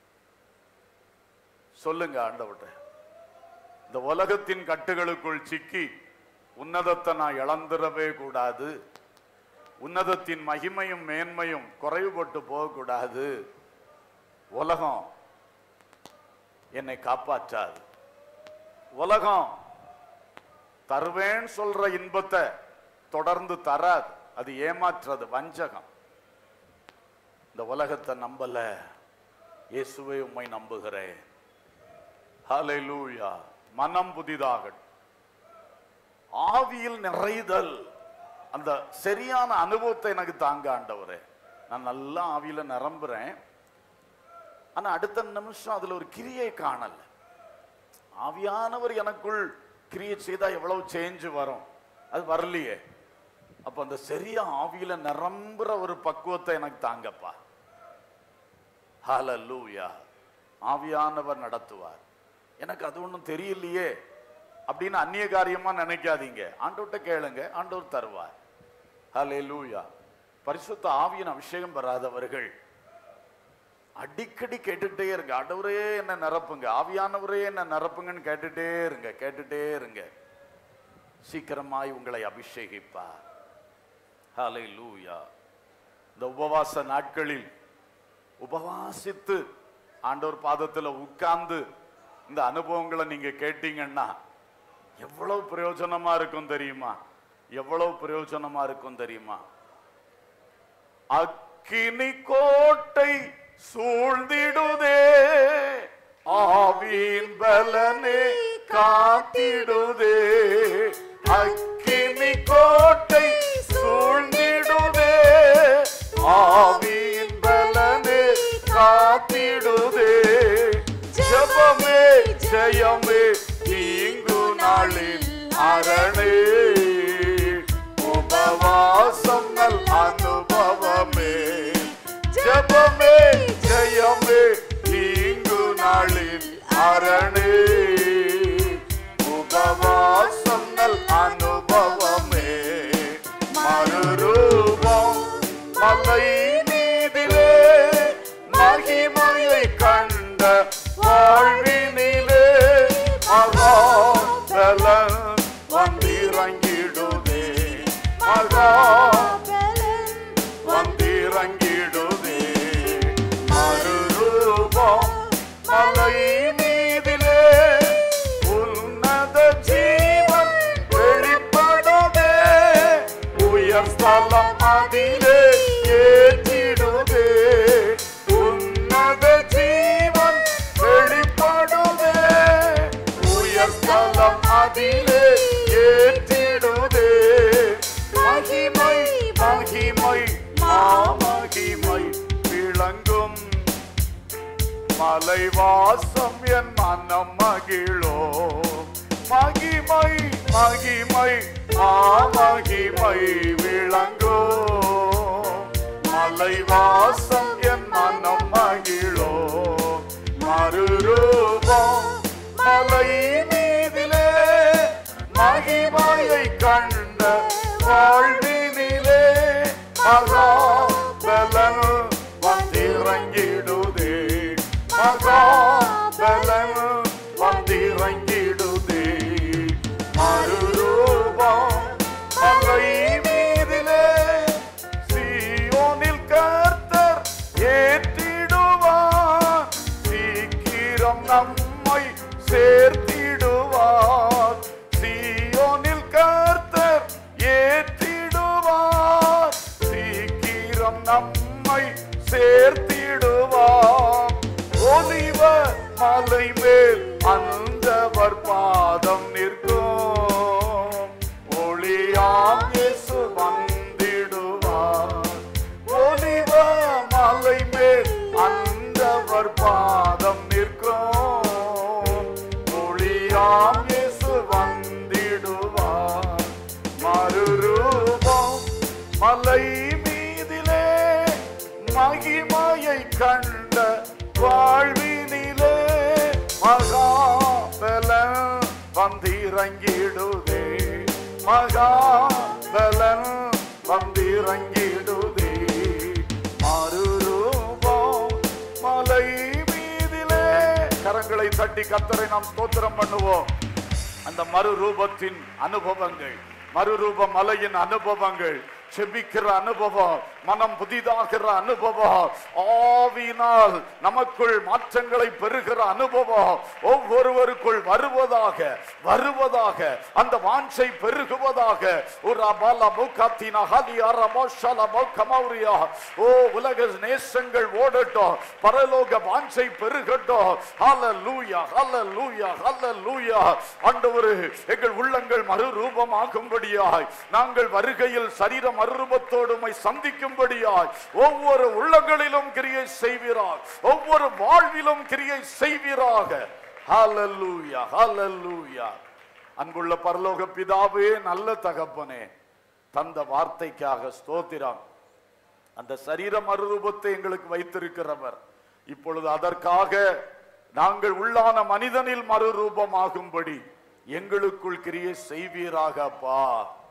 சொல்லுங்க ஆண்டவட்ட இந்த உலகத்தின் கட்டுகளுக்குள் சிக்கி உன்னதத்தை நான் இழந்துடவே கூடாது உன்னதத்தின் மகிமையும் மேன்மையும் குறைவுபட்டு போகக்கூடாது உலகம் என்னை காப்பாற்றாது உலகம் தருவேன்னு சொல்ற இன்பத்தை தொடர்ந்து தராது அது ஏமாற்றுறது வஞ்சகம் இந்த உலகத்தை நம்பல இயேசுவை உம்மை நம்புகிறேன் ஹalleluya மனம் புதிதாகட்டும் ஆவியில் நிறைதல் அந்த சரியான அனுபவத்தை எனக்கு தாங்க ஆண்டவரே நான் நல்லா ஆவியில நிரம்புறேன் ஆனா அடுத்த நிமிஷம் அதுல ஒரு கிரியை காணல ஆவியானவர் எனக்குள் கிரியை செய்தா எவ்வளவு சேஞ்ச் வரும் அது வரலையே அப்ப அந்த சரியா ஆவியில நிரம்புற ஒரு பக்குவத்தை எனக்கு தாங்கப்பா ஹalleluya ஆவியானவர் நடத்துவார் எனக்கு அது ஒன்றும் தெரியலையே அப்படின்னு அந்நிய காரியமா நினைக்காதீங்க ஆண்டவர்கிட்ட கேளுங்க ஆண்டவர் தருவார் ஹalleluya பரிசுத்த ஆவியின் அபிஷேகம் பெறாதவர்கள் அடிக்கடி கேட்டுட்டே இருங்க ஆண்டவரே என்ன நிரப்புங்க ஆவியானவரே என்ன நிரப்புங்கன்னு கேட்டுட்டே இருங்க கேட்டுட்டே இருங்க சீக்கிரமாய் உங்களை அபிஷேகிப்பார் ஹalleluya இந்த உபவாச நாட்களில் உபவாசித்து ஆண்டவர் பாதத்துல உட்கார்ந்து இந்த அனுபவங்களை நீங்க கேட்டீங்கன்னா எவ்வளவு பிரயோஜனமா இருக்கும் தெரியுமா எவ்வளவு பிரயோஜனமா இருக்கும் தெரியுமா அக்கினி கோட்டை சூழ்ந்திடுதே ஆவியின் பலனே காத்திடுதே அக்கினி கோட்டை சூழ்ந்திடுதே ஆவியின் பலனே காத்திடுதே ஜபமே ஜெயமே தீங்கு நாளில் அரணே உபவாசம் நல் அனுபவமே ஜபமே ஜெயமே தீங்கு நாளில் அரணே உபவாசம் நல் அனுபவமே மறுரூபம் மலை மீதிலே மகிமையை கண்ட வாழ்வினிலே மகாபலன் வந்திறங்கிடுதே மகாபலன் வந்திறங்கிடுதே மறுரூபம் மலை மீதிலே உன்னத ஜீவன் வெளிப்படுதே உயர் ஸ்தலம் அதிலே ஏற்றிடுதே உன்னத ஜீவன் வெளிப்படுதே உயர் ஸ்தலம் அதிலே ஏற்றிடுதே மகிமை மகிமை மாமகிமை விளங்கும் மலைவாசம் என் மனம் மகிழோ மகிமை மகிமை மாமகிமை விளங்கோ மலைவாசம் என் மனம் மகிழோ மறுரூபம் மலை மீதிலே மகிமையை கண்ட வாழ்வினிலே மகாபலன் வந்திறங்கிடுதே மகாபலன் வந்திறங்கிடுதே மறுரூபம் மலை மீதிலே சீயோனில் கர்த்தர் ஏற்றிடுவார் சீக்கிரமாய் சேர்த்திடுவார் சீயோனில் கர்த்தர் ஏற்றிடுவார் சீக்கிரம் நம்மை சேர்த்திடுவார் ஒலிவ மலை மேல் அந்தவர் பாதம் நிற்கும் ஒளியாம் இயேசு வந்திடுவார் ஒலிவ மலை மேல் அந்தவர் பாதம் நிற்கும் ஒளியாம் இயேசு வந்திடுவார் மறுரூபம் மலை மீதிலே மகிமையை கண்ட வாழ்வினிலே மகாபலன் வந்திறங்கிடுதே மகாபலன் வந்திறங்கிடுதே மறுரூபம் மலை மீதிலே கரங்களை தட்டி கத்தரை நாம் ஸ்தோத்திரம் பண்ணுவோம் அந்த மறுரூபத்தின் அனுபவங்கள் மறுரூப மலையின் அனுபவங்கள் செபிக்கிற அனுபவம் மனம் புதிதாகிற அனுபவம் ஆவியினால் நமக்குள் மாற்றங்களை பெறுகிற அனுபவம் ஒவ்வொருவருக்குள் வருவதாக வருவதாக அந்த வாஞ்சை பெருகுவதாக ஒரு அபால முகாத்தினா ஹலியா ரமோஷால மௌகமௌரியா ஓ உலக நேசங்கள் ஓடட்டும் பரலோக வாஞ்சை பெருகட்டும் ஹalleluya ஹalleluya ஹalleluya ஆண்டவரே எங்கள் உள்ளங்கள் மறுரூபமாகும்படியாய் நாங்கள் வருகையில் சரீர மறுரூபத்தோடு உம்மை சந்திக்கும்படியாய் ஒவ்வொரு உள்ளங்களிலும் கிரியை செய்வீராக ஒவ்வொரு வாழ்விலும் கிரியை செய்வீராக ஹalleluya ஹalleluya அன்புள்ள பரலோக பிதாவே நல்ல தகப்பனே தந்த வார்த்தைக்காக ஸ்தோத்திரம் அந்த சரீர மறுரூபத்தை எங்களுக்கு வைத்திருக்கிறவர் இப்பொழுது அதற்காக நாங்கள் உள்ளான மனிதனில் மறுரூபமாகும்படி எங்களுக்குள் கிரியை செய்வீராக அப்பா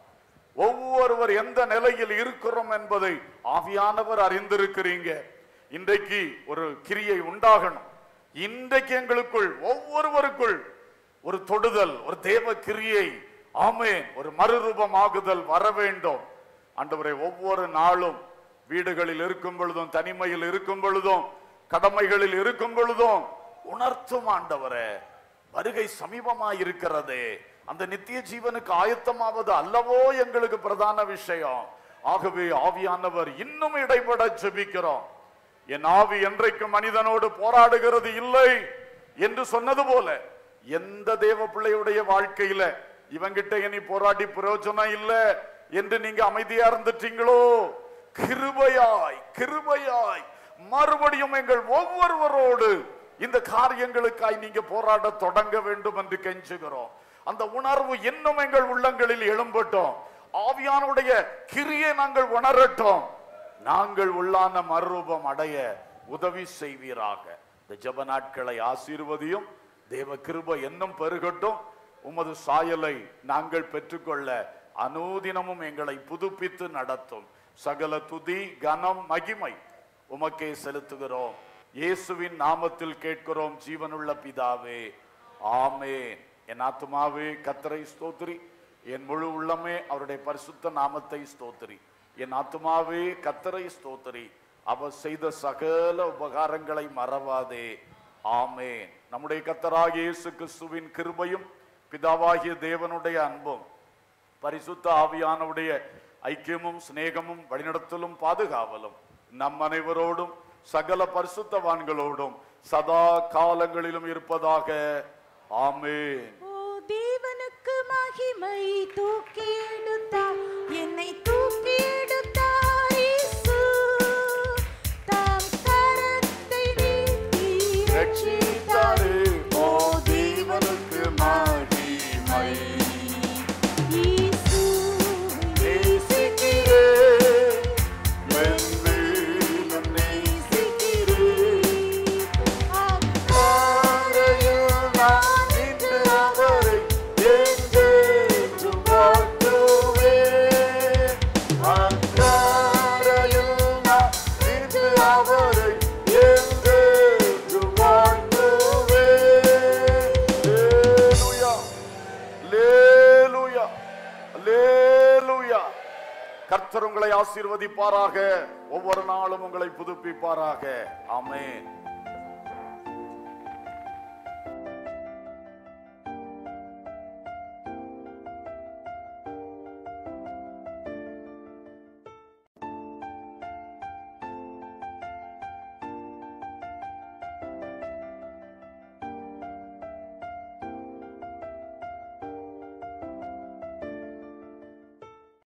ஒவ்வொருவர் எந்த நிலையில் இருக்கிறோம் என்பதை ஆவியானவர் அறிந்திருக்கிறீங்க இன்றைக்கு ஒரு கிரியை உண்டாகணும் இன்றைக்கு எங்களுக்குள் ஒவ்வொருவருக்குள் ஒரு தொடுதல் ஒரு தேவ கிரியை ஆமென் ஒரு மறுரூபமாகுதல் வர வேண்டும் ஆண்டவரை ஒவ்வொரு நாளும் வீடுகளில் இருக்கும் பொழுதும் தனிமையில் இருக்கும் பொழுதும் கடமைகளில் இருக்கும் பொழுதும் உணர்த்தும் ஆண்டவரே வருகை சமீபமாய் இருக்கிறதே அந்த நித்திய ஜீவனுக்கு ஆயத்தமாவது அல்லவோ எங்களுக்கு பிரதான விஷயம் ஆகவே ஆவியானவர் இன்னும் இடைபட ஜெபிக்கிறோம் என் ஆவி என்றைக்கு மனிதனோடு போராடுகிறது இல்லை என்று சொன்னது போல எந்த தேவ பிள்ளையுடைய வாழ்க்கையில இவங்கிட்ட இனி போராடி பிரயோஜனம் இல்ல என்று நீங்க அமைதியா இருந்துட்டீங்களோ கிருபையாய் கிருபையாய் மறுபடியும் எங்கள் ஒவ்வொருவரோடு இந்த காரியங்களுக்காய் நீங்க போராட தொடங்க வேண்டும் என்று கெஞ்சுகிறோம் அந்த உணர்வு இன்னும் எங்கள் உள்ளங்களில் எழும்பட்டும் ஆவியானுடைய கிரியை நாங்கள் உணரட்டும் நாங்கள் உள்ளான மறுரூபம் அடைய உதவி செய்வீராக இந்த ஜெப நாட்களை ஆசீர்வதியும் தேவ கிருபை என்னும் பெருகட்டும் உமது சாயலை நாங்கள் பெற்றுக்கொள்ள அனூதினமும் எங்களை புதுப்பித்து நடத்தும் சகல துதி கனம் மகிமை உமக்கே செலுத்துகிறோம் இயேசுவின் நாமத்தில் கேட்கிறோம் ஜீவனுள்ள பிதாவே ஆமென் என் ஆத்துமாவே கத்தரை ஸ்தோத்திரி என் முழு உள்ளமே அவருடைய பரிசுத்த நாமத்தை ஸ்தோத்திரி என் ஆத்துமாவே கத்தரை ஸ்தோத்திரி அவர் செய்த சகல உபகாரங்களை மறவாதே ஆமென் நம்முடைய கத்தராகிய இயேசு கிறிஸ்துவின் கிருபையும் பிதாவாகிய தேவனுடைய அன்பும் பரிசுத்த ஆவியானவுடைய ஐக்கியமும் சிநேகமும் வழிநடத்தலும் பாதுகாவலும் நம் அனைவரோடும் சகல பரிசுத்தவான்களோடும் சதா காலங்களிலும் இருப்பதாக ஆமென்
ஓ தேவனுக்கு மகிமை தூக்கி எடுத்தார் என்னை தூக்கி எடுத்தார் இயேசு தாம் கரத்தை நீட்டி
ரட்சித்தாரே ஓ தேவனுக்கு மகிமை
இயேசு
நேசிக்கிறேன் மென்மேலும் நேசிக்கிறேன் பாறையில் நான் நின்று அவரை என்றென்றும் வாழ்த்துவேன். அக்கரையில் நான் நின்று அவரை என்றென்றும் வாழ்த்துவேன். அல்லேலூயா. அல்லேலூயா. அல்லேலூயா. கர்த்தர் உங்களை ஆசீர்வதிப்பாராக ஒவ்வொரு நாளும் உங்களை புதுப்பிப்பாராக ஆமென்